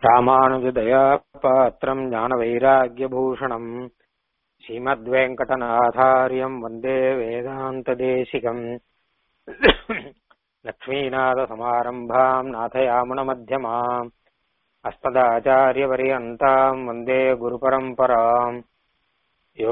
ராமானுஜதயா பாத்திரம் ஞானவைராக்கியபூஷணம் ஸ்ரீமத்வேங்கடநாதாரியம் வந்தே வேதாந்ததேசிகம் லக்ஷ்மீநாதசமாரம்பாம் நாथयामुनमध्यमाम् अस्मदाचार्यपर्यन्ताम् वन्दे गुरुपरम्पराम् यो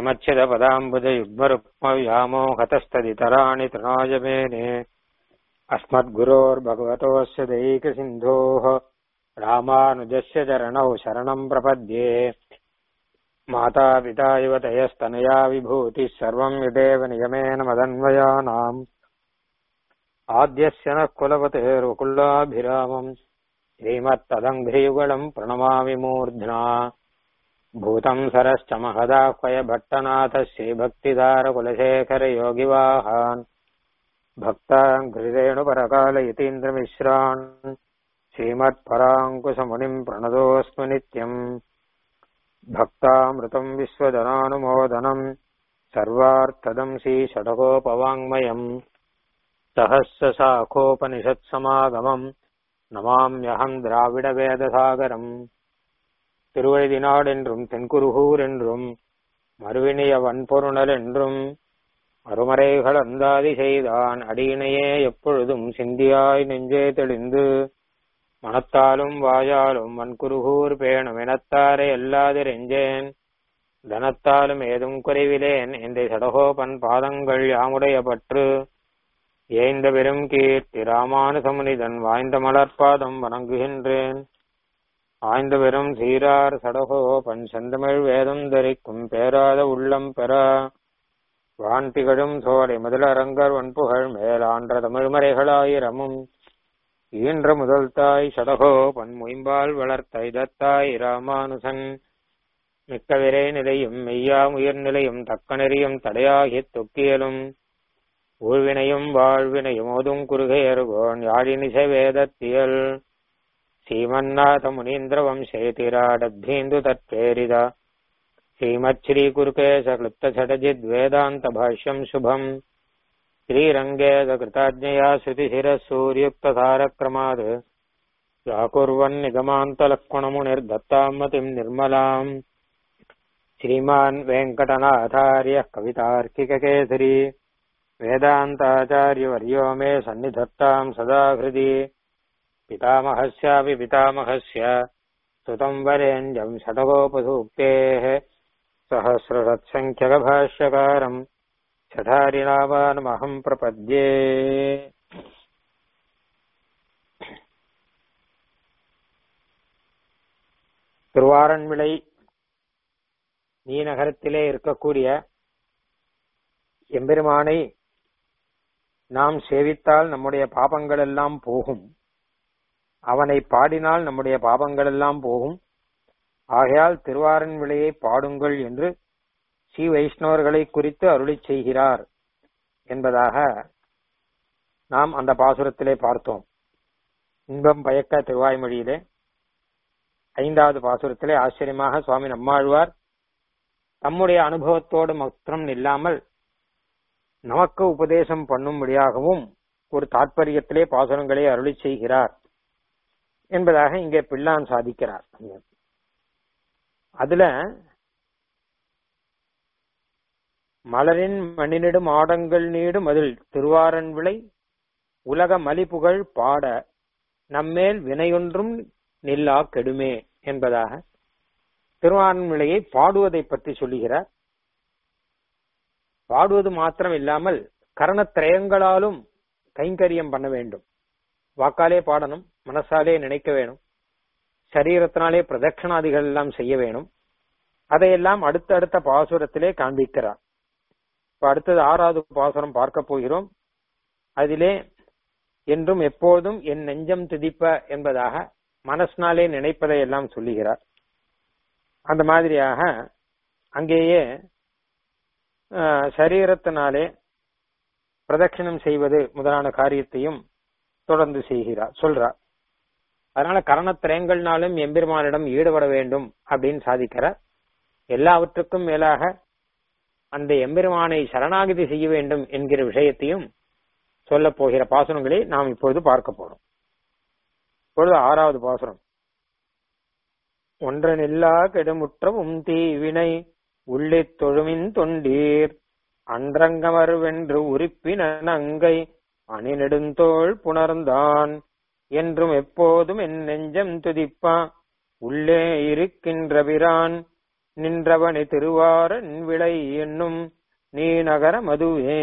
नित्यमच्युतपदाम्बुजयुग्मरुक्मव्यामोहतस्तदितराणि तृणाय मेने अस्मद्गुरोर्भगवतोऽस्य दैकसिन्धोः रामानुजस्य चरणौ शरणम् प्रपद्ये मातापिता युवतयस्तनया विभूतिः सर्वम् यदेव नियमेन मदन्वयानाम् आद्यस्य नः कुलपतेरुकुल्लाभिरामम् श्रीमत्तदङ्घ्रियुगलम् प्रणमामि मूर्ध्ना भूतम् सरश्च महदाह्वय भट्टनाथः श्रीभक्तिदारकुलशेखरयोगिवाहान् भक्ताङ्घ्रिरेणुपरकालयतीन्द्रमिश्रान् श्रीमत्पराङ्कुशमुनिम् प्रणतोऽस्मि नित्यम् भक्तामृतम् विश्वजनानुमोदनम् सर्वार्थदम् श्रीषडकोपवाङ्मयम् सहस्रशाखोपनिषत्समागमम् நமாம்யகம் திராவிட வேதசாகரம் திருவழுதினாடு என்றும் தென்குருகூர் என்றும் மறுவினிய வன்பொருணல் என்றும் மறுமறைகள் அந்தாதி செய்தான் அடியினையே எப்பொழுதும் சிந்தியாய் நெஞ்சே தெளிந்து மனத்தாலும் வாயாலும் வன்குருகூர் பேணும் இனத்தாரை எல்லாதிரெஞ்சேன் தனத்தாலும் ஏதும் குறைவிலேன் இந்த சடகோபன் பாதங்கள் யாமுடைய பற்று ஏய்ந்த பெரும் கீர்த்தி ராமானுசமுனிதன் வாய்ந்த மலர்பாதம் வணங்குகின்றேன் ஆய்ந்த பெரும் சீரார் சடகோ பன் செந்தமிழ் வேதம் தரிக்கும் பேராத உள்ளம் பெற வான் திகழும் சோலை முதலரங்கர் வன்புகழ் மேலான்ற தமிழ்மறைகளாயிரமும் ஈன்ற முதல் தாய் சடகோ பன் மொயம்பால் வளர்த்த இதத்தாய் ராமானுசன் மிக்க விரை நிலையும் மெய்யா உயிர் நிலையும் தக்க நெறியும் தடையாகித் தொக்கியலும் ஊழ்வினையும் வாழ்வினையும் ஓதும் குறுகையருகோன் யாழினிசை வேதத்தியல் ஸ்ரீமன்னாத முனீந்திர வம்சேதிராடத்தீந்து தற்பேரித ஸ்ரீமத் ஸ்ரீ குருகேச கிளுப்த சடஜித் வேதாந்த பாஷ்யம் சுபம் ஸ்ரீரங்கேத கிருதாஜ்ஞயா ஸ்ருதிசிர சூரியுக்த தாரக்ரமாத் व्याकुर्वन् निगमान्तलक्ष्मणमुनिर्दत्ताम् मतिम् निर्मलाम् श्रीमान् वेङ्कटनाथार्यः कवितार्किककेसरी वेदान्ताचार्यवर्यो मे सन्निधत्ताम् सदा हृदि पितामहस्यापि पितामहस्य सुतम् वरेण्यम् षटकोपसूक्तेः सहस्रसत्सङ्ख्यकभाष्यकारम् शठारिनामानमहम् प्रपद्ये திருவாரன்விளை நீநகரத்திலே இருக்கக்கூடிய எம்பெருமானை நாம் சேவித்தால் நம்முடைய பாபங்கள் எல்லாம் போகும் அவனை பாடினால் நம்முடைய பாபங்கள் எல்லாம் போகும் ஆகையால் திருவாரன் விலையை பாடுங்கள் என்று ஸ்ரீ வைஷ்ணவர்களை குறித்து அருளி செய்கிறார் என்பதாக நாம் அந்த பாசுரத்திலே பார்த்தோம் இன்பம் பயக்க திருவாய்மொழியிலே ஐந்தாவது பாசுரத்திலே ஆச்சரியமாக சுவாமி நம்மாழ்வார் தம்முடைய அனுபவத்தோடு மாத்திரம் இல்லாமல் நமக்கு உபதேசம் பண்ணும்படியாகவும் ஒரு தாற்பயத்திலே பாசுரங்களை அருளி செய்கிறார் என்பதாக இங்கே பிள்ளான் சாதிக்கிறார் அதுல மலரின் மண்ணினிடும் ஆடங்கள் நீடும் அதில் திருவாரன் விளை உலக மலிப்புகழ் பாட நம்மேல் வினையொன்றும் நில்லா கெடுமே என்பதாக திருவாரன்விளையை பாடுவதை பற்றி சொல்லுகிறார் பாடுவது மாத்திரம் இல்லாமல் கரணத்திரயங்களாலும் கைங்கரியம் பண்ண வேண்டும் வாக்காலே பாடணும் மனசாலே நினைக்க வேணும் சரீரத்தினாலே பிரதட்சணாதிகள் எல்லாம் செய்ய வேணும் அதையெல்லாம் அடுத்த அடுத்த பாசுரத்திலே காண்பிக்கிறார் இப்ப அடுத்தது ஆறாவது பாசுரம் பார்க்க போகிறோம் அதிலே என்றும் எப்போதும் என் நெஞ்சம் திதிப்ப என்பதாக மனசினாலே நினைப்பதை எல்லாம் சொல்லுகிறார் அந்த மாதிரியாக அங்கேயே சரீரத்தினாலே பிரதட்சிணம் செய்வது முதலான காரியத்தையும் தொடர்ந்து செய்கிறார் சொல்றார் அதனால கரணத்திரயங்கள்னாலும் எம்பெருமானிடம் ஈடுபட வேண்டும் அப்படின்னு சாதிக்கிறார் எல்லாவற்றுக்கும் மேலாக அந்த எம்பெருமானை சரணாகதி செய்ய வேண்டும் என்கிற விஷயத்தையும் சொல்ல போகிற பாசனங்களை நாம் இப்பொழுது பார்க்க போறோம் இப்பொழுது ஆறாவது பாசுரம் ஒன்றனில்லா கெடுமுற்றமும் தீவினை உள்ளித் தொழுமின் தொண்டீர் அன்றங்கமர் வென்று உறுப்பினன் அங்கை அணிநெடுந்தோள் புணர்ந்தான் என்றும் எப்போதும் என் நெஞ்சம் துதிப்பா உள்ளே இருக்கின்ற பிரான் நின்றவனை திருவாரன் விளை என்னும் நீ நகர மதுவே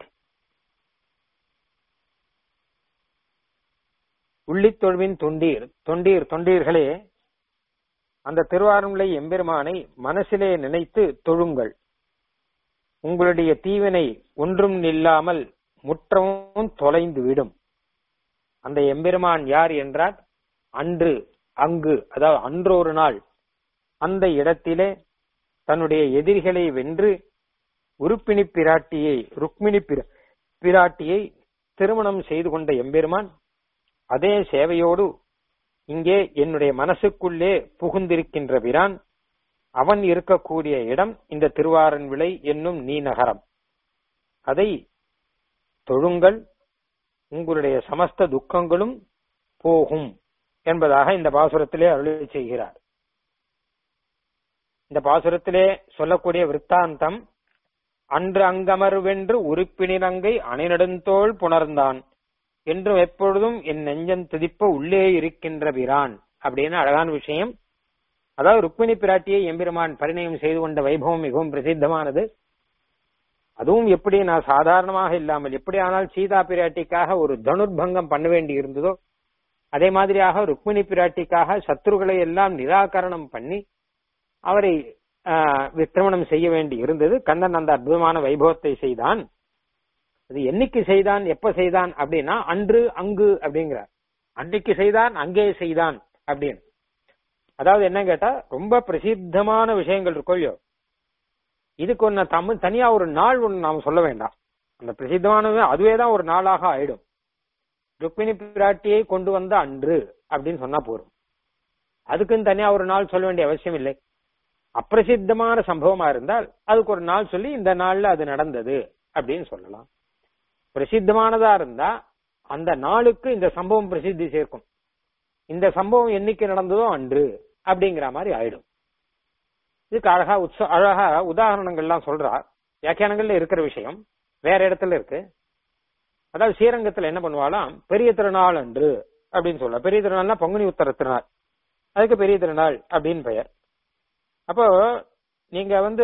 உள்ளித் தொழுவின் தொண்டீர் தொண்டீர் தொண்டீர்களே அந்த திருவாரூரை எம்பெருமானை மனசிலே நினைத்து தொழுங்கள் உங்களுடைய தீவினை ஒன்றும் நில்லாமல் முற்றமும் தொலைந்து விடும் அந்த எம்பெருமான் யார் என்றால் அன்று அங்கு அதாவது அன்றொரு நாள் அந்த இடத்திலே தன்னுடைய எதிரிகளை வென்று உருப்பினி பிராட்டியை ருக்மிணி பிர- பிராட்டியை திருமணம் செய்து கொண்ட எம்பெருமான் அதே சேவையோடு இங்கே என்னுடைய மனசுக்குள்ளே புகுந்திருக்கின்ற பிரான் அவன் இருக்கக்கூடிய இடம் இந்த திருவாரன் விளை என்னும் நீ நகரம் அதை தொழுங்கள் உங்களுடைய சமஸ்த துக்கங்களும் போகும் என்பதாக இந்த பாசுரத்திலே அருளி செய்கிறார் இந்த பாசுரத்திலே சொல்லக்கூடிய விற்த்தாந்தம் அன்று அங்கமர்வென்று உறுப்பினிரங்கை அணிநெடுந்தோள் புணர்ந்தான் என்றும் எப்பொழுதும் என் நெஞ்சம் துதிப்ப உள்ளே இருக்கின்ற பிரான் அப்படின்னு அழகான விஷயம் அதாவது ருக்மிணி பிராட்டியை எம்பெருமான் பரிணயம் செய்து கொண்ட வைபவம் மிகவும் பிரசித்தமானது அதுவும் எப்படி நான் சாதாரணமாக இல்லாமல் எப்படி ஆனால் சீதா பிராட்டிக்காக ஒரு தனுர்பங்கம் பண்ண வேண்டி இருந்ததோ அதே மாதிரியாக ருக்மிணி பிராட்டிக்காக சத்ருகளை எல்லாம் நிராகரணம் பண்ணி அவரை ஆஹ், திருமணம் செய்ய வேண்டி இருந்தது கண்ணன் அந்த அற்புதமான வைபவத்தை செய்தான் அது என்னைக்கு செய்தான் எப்ப செய்தான் அப்படின்னா அன்று அங்கு அப்படிங்கிறார் அன்னைக்கு செய்தான் அங்கே செய்தான் அப்படின்னு அதாவது என்ன கேட்டா ரொம்ப பிரசித்தமான விஷயங்கள் இருக்கோ இல்லையோ இதுக்கு ஒன்னு தமிழ் தனியா ஒரு நாள் ஒண்ணு நாம சொல்ல வேண்டாம் அந்த பிரசித்தமானது அதுவே தான் ஒரு நாளாக ஆயிடும் ருக்மிணி பிராட்டியை கொண்டு வந்த அன்று அப்படின்னு சொன்னா போதும் அதுக்குன்னு தனியா ஒரு நாள் சொல்ல வேண்டிய அவசியம் இல்லை அப்பிரசித்தமான சம்பவமா இருந்தால் அதுக்கு ஒரு நாள் சொல்லி இந்த நாள்ல அது நடந்தது அப்படின்னு சொல்லலாம் பிரசித்தமானதா இருந்தா அந்த நாளுக்கு இந்த சம்பவம் பிரசித்தி சேர்க்கும் இந்த சம்பவம் என்னைக்கு நடந்ததோ அன்று அப்படிங்கிற மாதிரி ஆயிடும் இதுக்கு அழகா உற்ச அழகா உதாரணங்கள்லாம் சொல்றா வியாக்கியானங்கள்ல இருக்கிற விஷயம் வேற இடத்துல இருக்கு அதாவது ஸ்ரீரங்கத்துல என்ன பண்ணுவாலாம் பெரிய திருநாள் அன்று அப்படின்னு சொல்ல பெரிய திருநாள்னா பங்குனி உத்தர திருநாள் அதுக்கு பெரிய திருநாள் அப்படின்னு பெயர் அப்போ நீங்க வந்து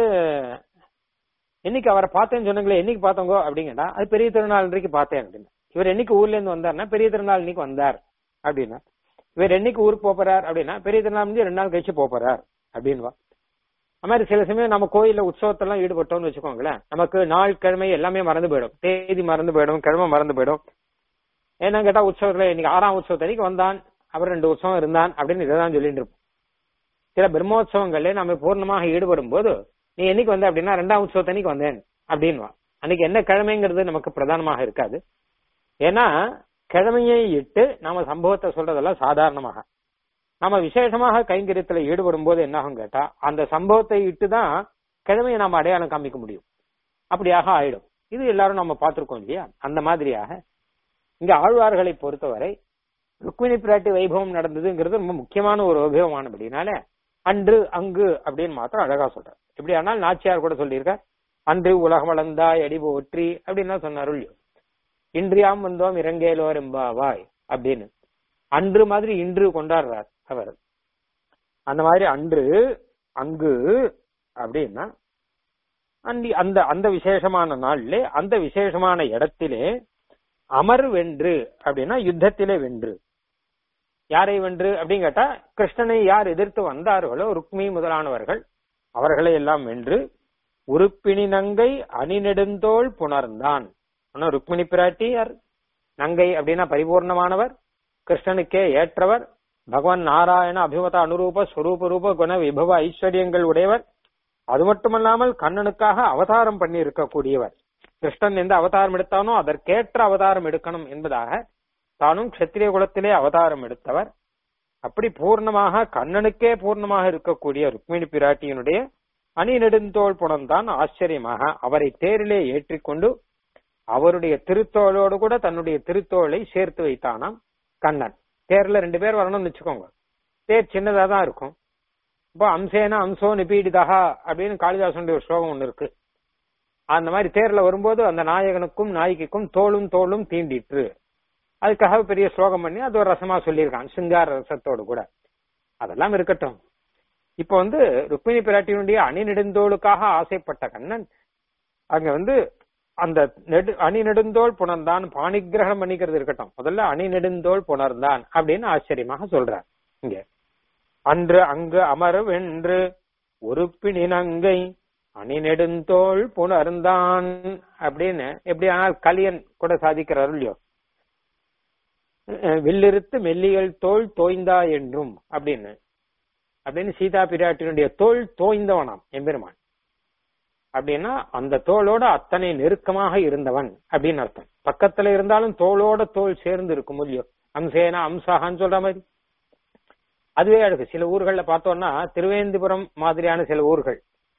என்னைக்கு அவரை பார்த்தேன்னு சொன்னீங்களே என்னைக்கு பார்த்தோங்கோ அப்படிங்கடா அது பெரிய திருநாள் இன்றைக்கு பார்த்தேன் அப்படின்னு இவர் என்னைக்கு ஊர்ல இருந்து வந்தார்னா பெரிய திருநாள் இன்னைக்கு வந்தார் அப்படின்னா இவர் என்னைக்கு ஊருக்கு போப் போறார் அப்படின்னா பெரிய திருநாள் முடிஞ்சு ரெண்டு நாள் கழிச்சு போப் போறார் அப்படின்வா அது மாதிரி சில சமயம் நம்ம கோயில்ல உற்சவத்தெல்லாம் ஈடுபட்டோம்னு வச்சுக்கோங்களேன் நமக்கு நாள் கிழமை எல்லாமே மறந்து போயிடும் தேதி மறந்து போயிடும் கிழமை மறந்து போயிடும் ஏன்னா கேட்டா உற்சவத்துல இன்னைக்கு ஆறாம் உற்சவத்தன்னைக்கு வந்தான் அப்புறம் ரெண்டு உற்சவம் இருந்தான் அப்படின்னு இதை தான் சொல்லிட்டு இருப்போம் சில பிரம்மோற்சவங்கள்ல நம்ம பூர்ணமாக ஈடுபடும் போது நீ என்னைக்கு வந்த அப்படின்னா ரெண்டாம் உற்சவத்தன்னைக்கு வந்தேன் அப்படின்வா அன்னைக்கு என்ன கிழமைங்கிறது நமக்கு பிரதானமாக இருக்காது ஏன்னா கிழமையை இட்டு நாம சம்பவத்தை சொல்றதெல்லாம் சாதாரணமாக நாம விசேஷமாக கைங்கரியத்துல ஈடுபடும் போது என்ன ஆகும் கேட்டா அந்த சம்பவத்தை இட்டு தான் கிழமையை நாம அடையாளம் காமிக்க முடியும் அப்படியாக ஆயிடும் இது எல்லாரும் நம்ம பார்த்திருக்கோம் இல்லையா அந்த மாதிரியாக இங்க ஆழ்வார்களை பொறுத்தவரை ருக்மிணி பிராட்டி வைபவம் நடந்ததுங்கிறது ரொம்ப முக்கியமான ஒரு வைபவமானபடினால அன்று அங்கு அப்படின்னு மாத்திரம் அழகா சொல்றார் எப்படி ஆனால் நாச்சியார் கூட சொல்லியிருக்கார் அன்று உலகம் வளர்ந்தாய் அடி போற்றி அப்படின்னு சொன்னார் இல்லையோ இன்றியாம் வந்தோம் இறங்கேலோர் எம்பாவாய் அப்படின்னு அன்று மாதிரி இன்று கொண்டாடுறார் அவர் அந்த மாதிரி அன்று அங்கு அப்படின்னா அந்தி அந்த அந்த விசேஷமான நாள்ல அந்த விசேஷமான இடத்திலே அமர் வென்று அப்படின்னா யுத்தத்திலே வென்று யாரை வென்று அப்படின்னு கேட்டா கிருஷ்ணனை யார் எதிர்த்து வந்தார்களோ ருக்மி முதலானவர்கள் அவர்களை எல்லாம் வென்று உறுப்பினி நங்கை அணிநெடுந்தோள் புணர்ந்தான் ஆனா ருக்மிணி பிராட்டி யார் நங்கை அப்படின்னா பரிபூர்ணமானவர் கிருஷ்ணனுக்கே ஏற்றவர் பகவான் நாராயண அபிமத அனுரூப ஸ்வரூப ரூப குண விபவ ஐஸ்வர்யங்கள் உடையவர் அது மட்டுமல்லாமல் கண்ணனுக்காக அவதாரம் பண்ணி இருக்கக்கூடியவர் கிருஷ்ணன் எந்த அவதாரம் எடுத்தானோ அதற்கேற்ற அவதாரம் எடுக்கணும் என்பதாக தானும் க்ஷத்திரிய குலத்திலே அவதாரம் எடுத்தவர் அப்படி பூர்ணமாக கண்ணனுக்கே பூர்ணமாக இருக்கக்கூடிய ருக்மிணி பிராட்டியினுடைய அணி நெடுந்தோள் புணர்ந்தான் ஆச்சரியமாக அவரை தேரிலே ஏற்றிக்கொண்டு அவருடைய திருத்தோளோடு கூட தன்னுடைய திருத்தோளை சேர்த்து வைத்தானாம் கண்ணன் தேர்ல ரெண்டு பேர் வரணும்னு வச்சுக்கோங்க தேர் சின்னதா தான் இருக்கும் இப்போ அம்சேன அம்சோ நிபீடிதா அப்படின்னு காளிதாசனுடைய ஒரு ஸ்லோகம் ஒண்ணு இருக்கு அந்த மாதிரி தேர்ல வரும்போது அந்த நாயகனுக்கும் நாயகிக்கும் தோளும் தோளும் தீண்டிற்று அதுக்காக பெரிய ஸ்லோகம் பண்ணி அது ஒரு ரசமா சொல்லியிருக்கான் சிங்கார ரசத்தோடு கூட அதெல்லாம் இருக்கட்டும் இப்ப வந்து ருக்மிணி பிராட்டியினுடைய அணி நெடுந்தோளுக்காக ஆசைப்பட்ட கண்ணன் அங்க வந்து அந்த நெடு அணி நெடுந்தோள் புணர்ந்தான் பாணிகிரகம் பண்ணிக்கிறது இருக்கட்டும் முதல்ல அணி நெடுந்தோள் புணர்ந்தான் அப்படின்னு ஆச்சரியமாக சொல்றார் இங்க அன்று அங்கு அமர்வென்று உறுப்பினினங்கை அணி நெடுந்தோள் புணர்ந்தான் அப்படின்னு எப்படி ஆனால் கலியன் கூட சாதிக்கிறார் இல்லையோ வில்லிருத்து மெல்லியல் தோல் தோய்ந்தா என்றும் அப்படின்னு அப்படின்னு சீதா பிராட்டினுடைய தோல் தோய்ந்தவனாம் எம்பெருமான் அப்படின்னா அந்த தோளோட அத்தனை நெருக்கமாக இருந்தவன் அப்படின்னு அர்த்தம் பக்கத்துல இருந்தாலும் தோளோட தோல் சேர்ந்து இருக்கும் இல்லையோ அம்சேனா அம்சாகான்னு சொல்ற மாதிரி அதுவே அழகு சில ஊர்கள்ல பார்த்தோம்னா திருவேந்திபுரம் மாதிரியான சில ஊர்கள்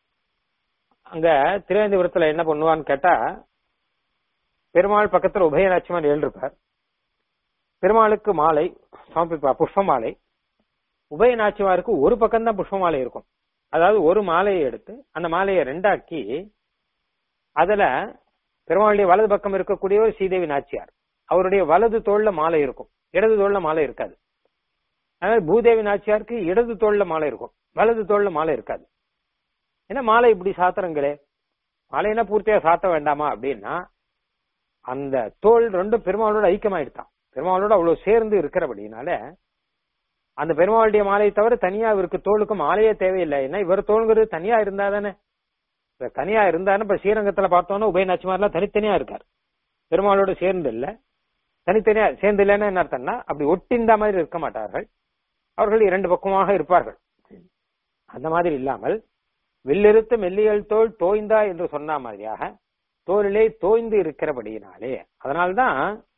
அங்க திருவேந்திபுரத்துல என்ன பண்ணுவான்னு கேட்டா பெருமாள் பக்கத்துல உபயநாச்சிமான் எழுந்திருப்பார் பெருமாளுக்கு மாலை சமர்ப்பிப்பா புஷ்ப மாலை உபயநாச்சிமாருக்கு ஒரு பக்கம் தான் புஷ்ப மாலை இருக்கும் அதாவது ஒரு மாலையை எடுத்து அந்த மாலையை ரெண்டாக்கி அதுல பெருமாளுடைய வலது பக்கம் இருக்கக்கூடிய ஒரு ஸ்ரீதேவி நாச்சியார் அவருடைய வலது தோல்ல மாலை இருக்கும் இடது தோல்ல மாலை இருக்காது அதனால பூதேவி நாச்சியாருக்கு இடது தோல்ல மாலை இருக்கும் வலது தோல்ல மாலை இருக்காது ஏன்னா மாலை இப்படி சாத்திரங்களே மாலைனா பூர்த்தியா சாத்த வேண்டாமா அப்படின்னா அந்த தோல் ரெண்டும் பெருமாளோட ஐக்கியமாயிடுதான் பெருமாளோட அவ்வளவு சேர்ந்து இருக்கிறபடினால அந்த பெருமாளுடைய மாலையை தவிர தனியா இவருக்கு தோளுக்கு மாலையே தேவையில்லை ஏன்னா இவர் தோளுங்கிறது தனியா இருந்தா தானே தனியா இருந்தானே இப்ப ஸ்ரீரங்கத்துல பார்த்தோம்னா உபயநாச்சிமார்லாம் தனித்தனியா இருக்கார் பெருமாளோட சேர்ந்து இல்ல தனித்தனியா சேர்ந்து இல்லைன்னா என்ன அர்த்தம்னா அப்படி ஒட்டிந்த மாதிரி இருக்க மாட்டார்கள் அவர்கள் இரண்டு பக்கமாக இருப்பார்கள் அந்த மாதிரி இல்லாமல் வில்லிருத்து மெல்லியல் தோல் தோய்ந்தா என்று சொன்ன மாதிரியாக தோலிலே தோய்ந்து இருக்கிறபடியினாலே அதனால்தான்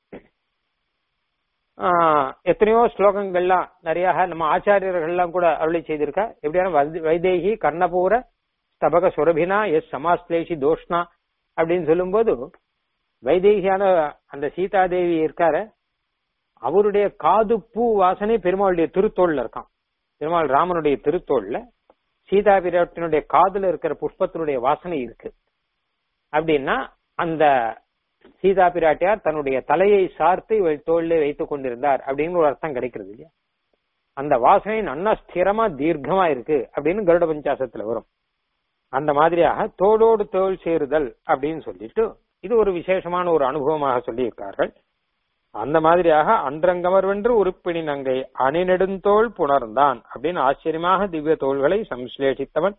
எத்தனையோ ஸ்லோகங்கள்லாம் நிறைய நம்ம ஆச்சாரியர்கள்லாம் கூட அருளை செய்திருக்கா எப்படியான வைதேகி கர்ணபூர ஸ்தபக சுரபினா எஸ் சமாஸ்லேஷி தோஷ்ணா அப்படின்னு சொல்லும்போது வைதேகியான அந்த சீதாதேவி இருக்காரு அவருடைய காது பூ வாசனை பெருமாளுடைய திருத்தோல்ல இருக்கான் பெருமாள் ராமனுடைய திருத்தோல்ல சீதா பிராட்டினுடைய காதுல இருக்கிற புஷ்பத்தினுடைய வாசனை இருக்கு அப்படின்னா அந்த சீதா பிராட்டியார் தன்னுடைய தலையை சார்த்து இவள் தோல்ல வைத்துக் கொண்டிருந்தார் அப்படின்னு ஒரு அர்த்தம் கிடைக்கிறது இல்லையா அந்த வாசனை நன்னா ஸ்திரமா தீர்க்கமா இருக்கு அப்படின்னு கருட பஞ்சாசத்துல வரும் அந்த மாதிரியாக தோளோடு தோல் சேருதல் அப்படின்னு சொல்லிட்டு இது ஒரு விசேஷமான ஒரு அனுபவமாக சொல்லியிருக்கார்கள் அந்த மாதிரியாக அன்றங்கமர்வென்று உறுப்பினி நங்கை அணிநெடுந்தோள் புணர்ந்தான் அப்படின்னு ஆச்சரியமாக திவ்ய தோள்களை சம்ஸ்லேஷித்தவன்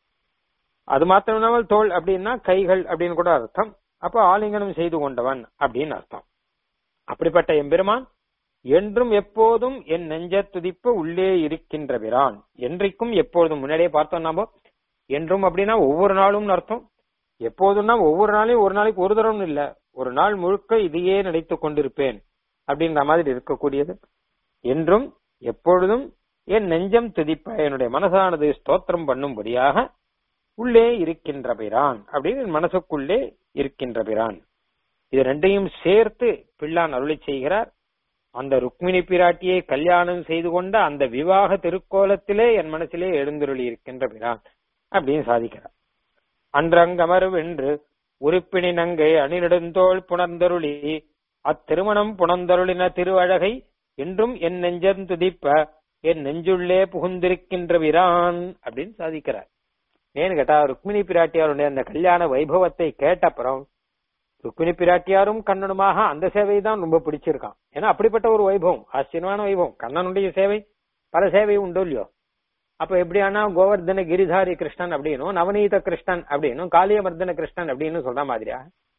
அது மாத்திரமில்லாமல் தோல் அப்படின்னா கைகள் அப்படின்னு கூட அர்த்தம் அப்ப ஆலிங்கனம் செய்து கொண்டவன் அப்படின்னு அர்த்தம் அப்படிப்பட்ட எம்பெருமான் என்றும் எப்போதும் என் நெஞ்ச துதிப்பு உள்ளே இருக்கின்ற பிரான் என்றைக்கும் எப்பொழுதும் முன்னாடியே பார்த்தோம் நாம என்றும் அப்படின்னா ஒவ்வொரு நாளும் அர்த்தம் எப்போதும்னா ஒவ்வொரு நாளையும் ஒரு நாளைக்கு ஒரு தரம் இல்ல ஒரு நாள் முழுக்க இதையே நினைத்துக் கொண்டிருப்பேன் அப்படின்ற மாதிரி இருக்கக்கூடியது என்றும் எப்பொழுதும் என் நெஞ்சம் துதிப்ப என்னுடைய மனசானது ஸ்தோத்திரம் பண்ணும்படியாக உள்ளே இருக்கின்ற பிரான் அப்படின்னு மனசுக்குள்ளே இருக்கின்ற பிரான் இது ரெண்டையும் சேர்த்து பிள்ளான் அருளி செய்கிறார் அந்த ருக்மிணி பிராட்டியை கல்யாணம் செய்து கொண்ட அந்த விவாக திருக்கோலத்திலே என் மனசிலே எழுந்தருளி இருக்கின்ற பிரான் அப்படின்னு சாதிக்கிறார் அன்றங்கமருவென்று உறுப்பினி நங்கை அணிநெடுந்தோள் புணர்ந்தருளி அத்திருமணம் புணர்ந்தருளின திருவழகை என்றும் என் நெஞ்சம் துதிப்ப என் நெஞ்சுள்ளே புகுந்திருக்கின்ற விரான் அப்படின்னு சாதிக்கிறார் ஏன்னு கேட்டா ருக்மிணி பிராட்டியாருடைய அந்த கல்யாண வைபவத்தை கேட்டப்புறம் ருக்மிணி பிராட்டியாரும் கண்ணனுமாக அந்த சேவை தான் ரொம்ப பிடிச்சிருக்கான் ஏன்னா அப்படிப்பட்ட ஒரு வைபவம் ஆச்சரியமான வைபவம் கண்ணனுடைய சேவை பல சேவை உண்டு இல்லையோ அப்ப எப்படியானா கோவர்தன கிரிதாரி கிருஷ்ணன் அப்படின்னும் நவநீத கிருஷ்ணன் அப்படின்னும் காளியமர்தன கிருஷ்ணன் அப்படின்னு சொல்ற மாதிரியா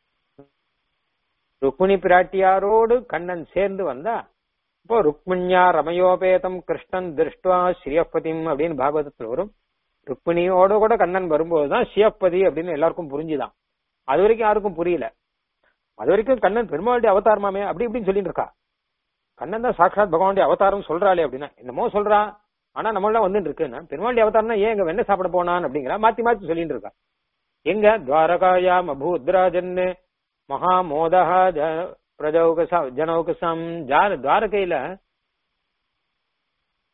ருக்மிணி பிராட்டியாரோடு கண்ணன் சேர்ந்து வந்தா இப்போ ருக்மிணியா ரமயோபேதம் கிருஷ்ணன் திருஷ்டுவா ஸ்ரீயப்பதிம் அப்படின்னு பாகவதத்துல வரும் ருக்மிணியோட கூட கண்ணன் வரும்போதுதான் சிவப்பதி அப்படின்னு எல்லாருக்கும் புரிஞ்சுதான் அது வரைக்கும் யாருக்கும் புரியல அது வரைக்கும் கண்ணன் பெருமாளுடைய அவதாரமாமே அப்படி இப்படின்னு சொல்லிட்டு இருக்கா கண்ணன் தான் சாட்சாத் பகவானுடைய அவதாரம் சொல்றாளே அப்படின்னா என்னமோ சொல்றா ஆனா நம்மளாம் வந்துட்டு இருக்குன்னா பெருமாளுடைய அவதாரம்னா ஏன் எங்க வெண்ண சாப்பிட போனான் அப்படிங்கிற மாத்தி மாத்தி சொல்லிட்டு இருக்கா எங்க துவாரகாயாம் அபூத்ராஜன் மகாமோதா பிரஜௌகசம் ஜனௌகசம் ஜார துவாரகையில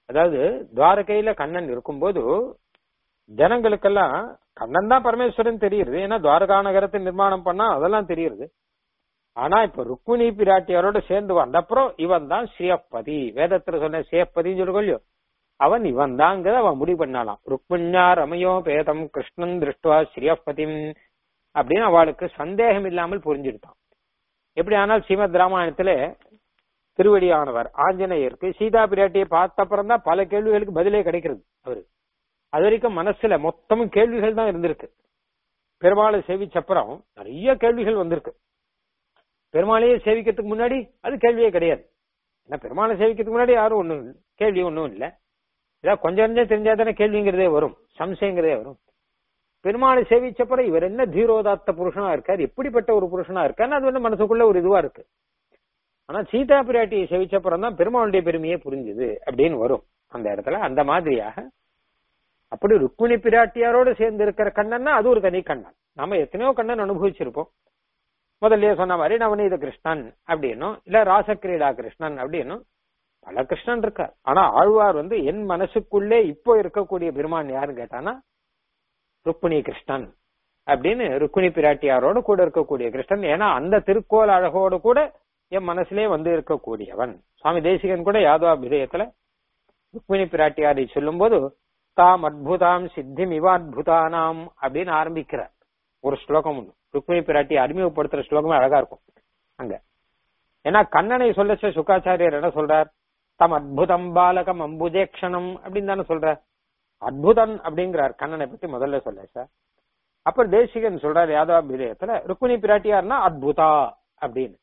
அதாவது துவாரகையில கண்ணன் இருக்கும்போது ஜனங்களுக்கெல்லாம் கண்ணன் தான் பரமேஸ்வரன் தெரியுது ஏன்னா துவாரகா நகரத்தை நிர்மாணம் பண்ணா அதெல்லாம் தெரியுது ஆனா இப்ப ருக்மிணி பிராட்டியாரோட சேர்ந்து வந்த அப்புறம் இவன் தான் ஸ்ரீயப்பதி வேதத்துல சொன்ன ஸ்ரீயப்பதின்னு சொல்லுங்கல்லையோ அவன் இவன் தாங்கிறத அவன் முடிவு பண்ணாலாம் ருக்மிண்யா ரமயோ பேதம் கிருஷ்ணன் திருஷ்டுவா ஸ்ரீயப்பதிம் அப்படின்னு அவளுக்கு சந்தேகம் இல்லாமல் புரிஞ்சுட்டான் எப்படி ஆனால் ஸ்ரீமத் ராமாயணத்துல திருவடியானவர் ஆஞ்சநேயருக்கு சீதா பிராட்டியை பார்த்த அப்புறம் தான் பல கேள்விகளுக்கு பதிலே கிடைக்கிறது அவரு அது வரைக்கும் மனசுல மொத்தமும் கேள்விகள் தான் இருந்திருக்கு பெருமாளை சேவிச்சப்புறம் நிறைய கேள்விகள் வந்திருக்கு பெருமாளையே சேவிக்கிறதுக்கு முன்னாடி அது கேள்வியே கிடையாது ஏன்னா பெருமாளை சேவிக்கிறதுக்கு முன்னாடி யாரும் ஒண்ணும் கேள்வி ஒண்ணும் இல்ல ஏதாவது கொஞ்சம் கொஞ்சம் தெரிஞ்சா தானே கேள்விங்கிறதே வரும் சம்சயங்கிறதே வரும் பெருமாளை சேவிச்சப்பறம் இவர் என்ன தீரோதாத்த புருஷனா இருக்கார் எப்படிப்பட்ட ஒரு புருஷனா இருக்காருன்னு அது வந்து மனசுக்குள்ள ஒரு இதுவா இருக்கு ஆனா சீதா பிராட்டியை சேவிச்சப்புறம் தான் பெருமாளுடைய பெருமையே புரிஞ்சுது அப்படின்னு வரும் அந்த இடத்துல அந்த மாதிரியாக அப்படி ருக்மிணி பிராட்டியாரோட சேர்ந்து இருக்கிற கண்ணன்னா அது ஒரு தனி கண்ணன் நாம எத்தனையோ கண்ணன் அனுபவிச்சிருப்போம் முதல்லயே சொன்ன மாதிரி நவநீத கிருஷ்ணன் அப்படின்னும் இல்ல ராசக்கிரீடா கிருஷ்ணன் அப்படின்னும் பல கிருஷ்ணன் இருக்கார் ஆனா ஆழ்வார் வந்து என் மனசுக்குள்ளே இப்போ இருக்கக்கூடிய பெருமான் யாருன்னு கேட்டானா ருக்மிணி கிருஷ்ணன் அப்படின்னு ருக்மிணி பிராட்டியாரோட கூட இருக்கக்கூடிய கிருஷ்ணன் ஏன்னா அந்த திருக்கோல அழகோடு கூட என் மனசுலே வந்து இருக்கக்கூடியவன் சுவாமி தேசிகன் கூட யாதவாபிதயத்துல ருக்மிணி பிராட்டியாரை சொல்லும் போது தாம் அத்புதாம் சித்திம் இவாத்புதானாம் அப்படின்னு ஆரம்பிக்கிறார் ஒரு ஸ்லோகம் உண்டு ருக்மிணி பிராட்டி அறிமுகப்படுத்துற ஸ்லோகமே அழகா இருக்கும் அங்க ஏன்னா கண்ணனை சொல்லச்ச சுக்காச்சாரியர் என்ன சொல்றார் தம் அத்புதம் பாலகம் அம்புஜேக்ஷணம் அப்படின்னு தானே சொல்றார் அத்புதன் அப்படிங்கிறார் கண்ணனை பத்தி முதல்ல சொல்ல சார் அப்புறம் தேசிகன் சொல்றார் யாதவாபிதயத்துல ருக்மிணி பிராட்டியார்னா அத்புதா அப்படின்னு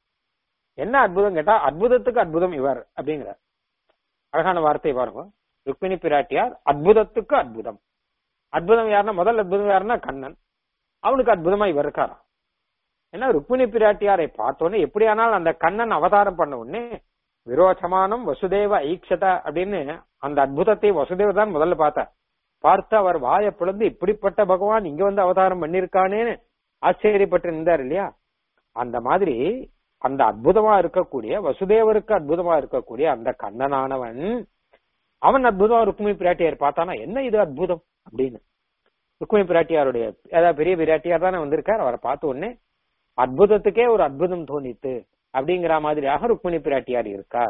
என்ன அற்புதம் கேட்டா அற்புதத்துக்கு அற்புதம் இவர் அப்படிங்கிறார் அழகான வார்த்தை பாருங்க ருக்மிணி பிராட்டியார் அற்புதத்துக்கு அற்புதம் அற்புதம் யாருன்னா முதல் அற்புதம் யாருன்னா கண்ணன் அவனுக்கு அற்புதமா இவர் இருக்காராம் ஏன்னா ருக்மிணி பிராட்டியாரை பார்த்தோன்னே எப்படியானால் அந்த கண்ணன் அவதாரம் பண்ண உடனே விரோச்சமானம் வசுதேவ ஐக்ஷதா அப்படின்னு அந்த அற்புதத்தை வசுதேவ தான் முதல்ல பார்த்தார் பார்த்து அவர் வாயை பிளந்து இப்படிப்பட்ட பகவான் இங்க வந்து அவதாரம் பண்ணிருக்கானேன்னு ஆச்சரியப்பட்டு இருந்தார் இல்லையா அந்த மாதிரி அந்த அற்புதமா இருக்கக்கூடிய வசுதேவருக்கு அற்புதமா இருக்கக்கூடிய அந்த கண்ணனானவன் அவன் அற்புதம் ருக்மிணி பிராட்டியார் பார்த்தானா என்ன இது அற்புதம் அப்படின்னு ருக்மிணி பிராட்டியாருடைய ஏதாவது பெரிய பிராட்டியார் தானே வந்திருக்கார் அவரை பார்த்த உடனே அற்புதத்துக்கே ஒரு அற்புதம் தோணித்து அப்படிங்கிற மாதிரியாக ருக்மிணி பிராட்டியார் இருக்கார்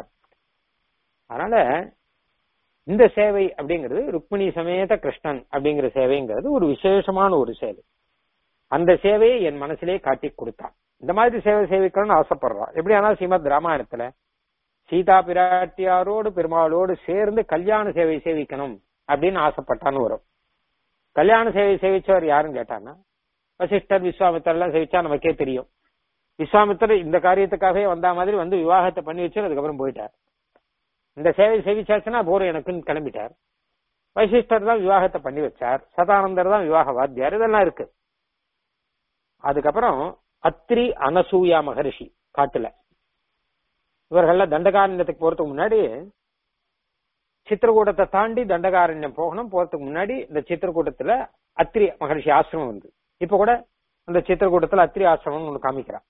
அதனால இந்த சேவை அப்படிங்கிறது ருக்மிணி சமேத கிருஷ்ணன் அப்படிங்கிற சேவைங்கிறது ஒரு விசேஷமான ஒரு சேவை அந்த சேவையை என் மனசிலே காட்டி கொடுத்தான் இந்த மாதிரி சேவை சேவிக்கணும்னு ஆசைப்படுறான் எப்படி ஆனா ஸ்ரீமத் ராமாயணத்துல சீதா பிராட்டியாரோடு பெருமாளோடு சேர்ந்து கல்யாண சேவை சேவிக்கணும் அப்படின்னு ஆசைப்பட்டான்னு வரும் கல்யாண சேவை சேவிச்சவர் யாருன்னு கேட்டான்னா வசிஷ்டர் விஸ்வாமித்தர் எல்லாம் சேவிச்சா நமக்கே தெரியும் விஸ்வாமித்தர் இந்த காரியத்துக்காகவே வந்த மாதிரி வந்து விவாகத்தை பண்ணி வச்சு அதுக்கப்புறம் போயிட்டார் இந்த சேவை சேவிச்சாச்சுன்னா போரும் எனக்குன்னு கிளம்பிட்டார் வைசிஷ்டர் தான் விவாகத்தை பண்ணி வச்சார் சதானந்தர் தான் விவாக வாத்தியார் இதெல்லாம் இருக்கு அதுக்கப்புறம் அத்ரி அனசூயா மகரிஷி காட்டுல இவர்கள்லாம் தண்டகாரண்யத்துக்கு போறதுக்கு முன்னாடி சித்திரக்கூட்டத்தை தாண்டி தண்டகாரண்யம் போகணும் போறதுக்கு முன்னாடி இந்த சித்திரக்கூட்டத்துல அத்ரி மகரிஷி ஆசிரமம் வந்து இப்ப கூட அந்த சித்திரக்கூட்டத்துல அத்ரி ஆசிரமம் ஒண்ணு காமிக்கிறான்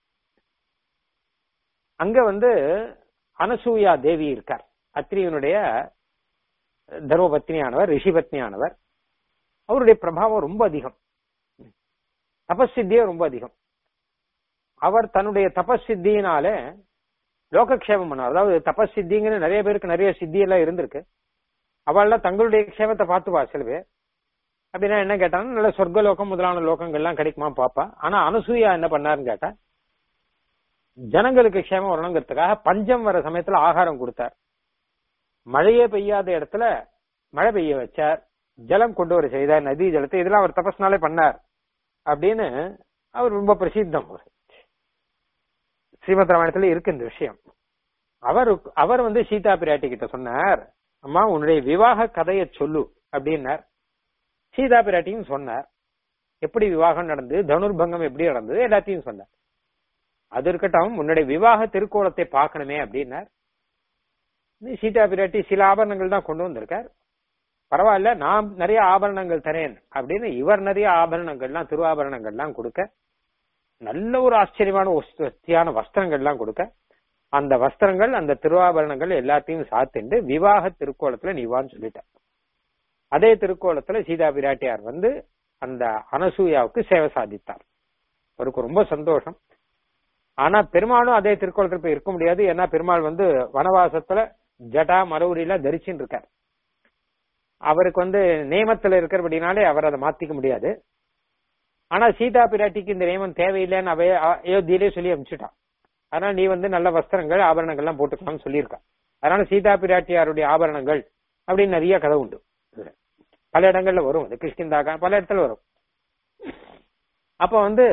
அங்க வந்து அனசூயா தேவி இருக்கார் அத்ரியனுடைய தர்மபத்னியானவர் ரிஷி பத்னியானவர் அவருடைய பிரபாவம் ரொம்ப அதிகம் தபசித்தியே ரொம்ப அதிகம் அவர் தன்னுடைய தபசித்தியினால லோகக்ஷேமம் பண்ணார் அதாவது தபசித்திங்கிற நிறைய பேருக்கு நிறைய சித்தி எல்லாம் இருந்திருக்கு அவள்லாம் தங்களுடைய க்ஷேமத்தை பார்த்துப்பா சில பேர் அப்படின்னா என்ன கேட்டாங்கன்னா நல்ல சொர்க்கலோகம் முதலான லோகங்கள்லாம் கிடைக்குமா பாப்பா ஆனா அனுசூயா என்ன பண்ணாருன்னு கேட்டா ஜனங்களுக்கு க்ஷேமம் வரணுங்கிறதுக்காக பஞ்சம் வர சமயத்துல ஆகாரம் கொடுத்தார் மழையே பெய்யாத இடத்துல மழை பெய்ய வச்சார் ஜலம் கொண்டு வர செய்தார் நதி ஜலத்தை இதெல்லாம் அவர் தபஸ்னாலே பண்ணார் அப்படின்னு அவர் ரொம்ப பிரசித்தம் ஸ்ரீமத் ராமாயணத்துல இருக்கு இந்த விஷயம் அவர் அவர் வந்து சீதா பிராட்டி கிட்ட சொன்னார் அம்மா உன்னுடைய விவாக கதையை சொல்லு அப்படின்னார் சீதா பிராட்டியும் சொன்னார் எப்படி விவாகம் நடந்தது தனுர்பங்கம் எப்படி நடந்தது எல்லாத்தையும் சொன்னார் அது இருக்கட்டும் உன்னுடைய விவாக திருக்கோலத்தை பார்க்கணுமே அப்படின்னார் சீதா பிராட்டி சில ஆபரணங்கள் தான் கொண்டு வந்திருக்கார் பரவாயில்ல நான் நிறைய ஆபரணங்கள் தரேன் அப்படின்னு இவர் நிறைய ஆபரணங்கள்லாம் திருவாபரணங்கள்லாம் கொடுக்க நல்ல ஒரு ஆச்சரியமான வஸ்தியான வஸ்திரங்கள்லாம் கொடுக்க அந்த வஸ்திரங்கள் அந்த திருவாபரணங்கள் எல்லாத்தையும் சாத்திண்டு விவாக திருக்கோலத்துல நீவான்னு சொல்லிட்டார் அதே திருக்கோலத்துல சீதா பிராட்டியார் வந்து அந்த அனசூயாவுக்கு சேவை சாதித்தார் அவருக்கு ரொம்ப சந்தோஷம் ஆனா பெருமாளும் அதே திருக்கோலத்துல போய் இருக்க முடியாது ஏன்னா பெருமாள் வந்து வனவாசத்துல ஜடா மரவுரியில தரிச்சுன்னு இருக்கார் அவருக்கு வந்து நியமத்துல இருக்கிறபடினாலே அவர் அதை மாத்திக்க முடியாது ஆனா சீதா பிராட்டிக்கு இந்த நியமம் தேவையில்லைன்னு அவைய அயோத்தியிலே சொல்லி அனுப்பிச்சுட்டான் அதனால நீ வந்து நல்ல வஸ்திரங்கள் ஆபரணங்கள் எல்லாம் போட்டுக்கலாம்னு சொல்லியிருக்கா அதனால சீதா பிராட்டியாருடைய ஆபரணங்கள் அப்படின்னு நிறைய கதை உண்டு இதுல. பல இடங்கள்ல வரும் அது கிருஷ்ணந்தாக்கா பல இடத்துல வரும் அப்ப வந்து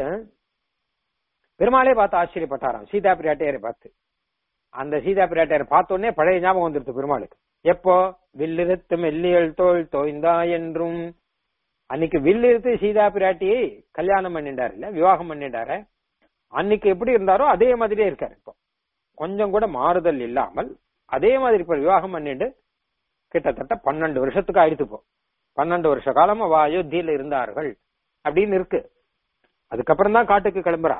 பெருமாளே பார்த்து ஆச்சரியப்பட்டாராம் சீதா பிராட்டியாரை பார்த்து அந்த சீதா பிராட்டியாரை பார்த்த உடனே பழைய ஞாபகம் வந்துருது பெருமாளுக்கு எப்போ வில்லிருத்து மெல்லியல் தோல் தோய்ந்தா என்றும் அன்னைக்கு வில்லிருத்து சீதா பிராட்டியை கல்யாணம் பண்ணிட்டாரு இல்ல விவாகம் பண்ணிட்டாரு அன்னைக்கு எப்படி இருந்தாரோ அதே மாதிரியே இருக்காரு இப்போ கொஞ்சம் கூட மாறுதல் இல்லாமல் அதே மாதிரி இப்ப விவாகம் பண்ணிட்டு கிட்டத்தட்ட பன்னெண்டு வருஷத்துக்கு ஆயிடுத்து இப்போ பன்னெண்டு வருஷ காலம் அவ அயோத்தியில இருந்தார்கள் அப்படின்னு இருக்கு அதுக்கப்புறம் தான் காட்டுக்கு கிளம்புறா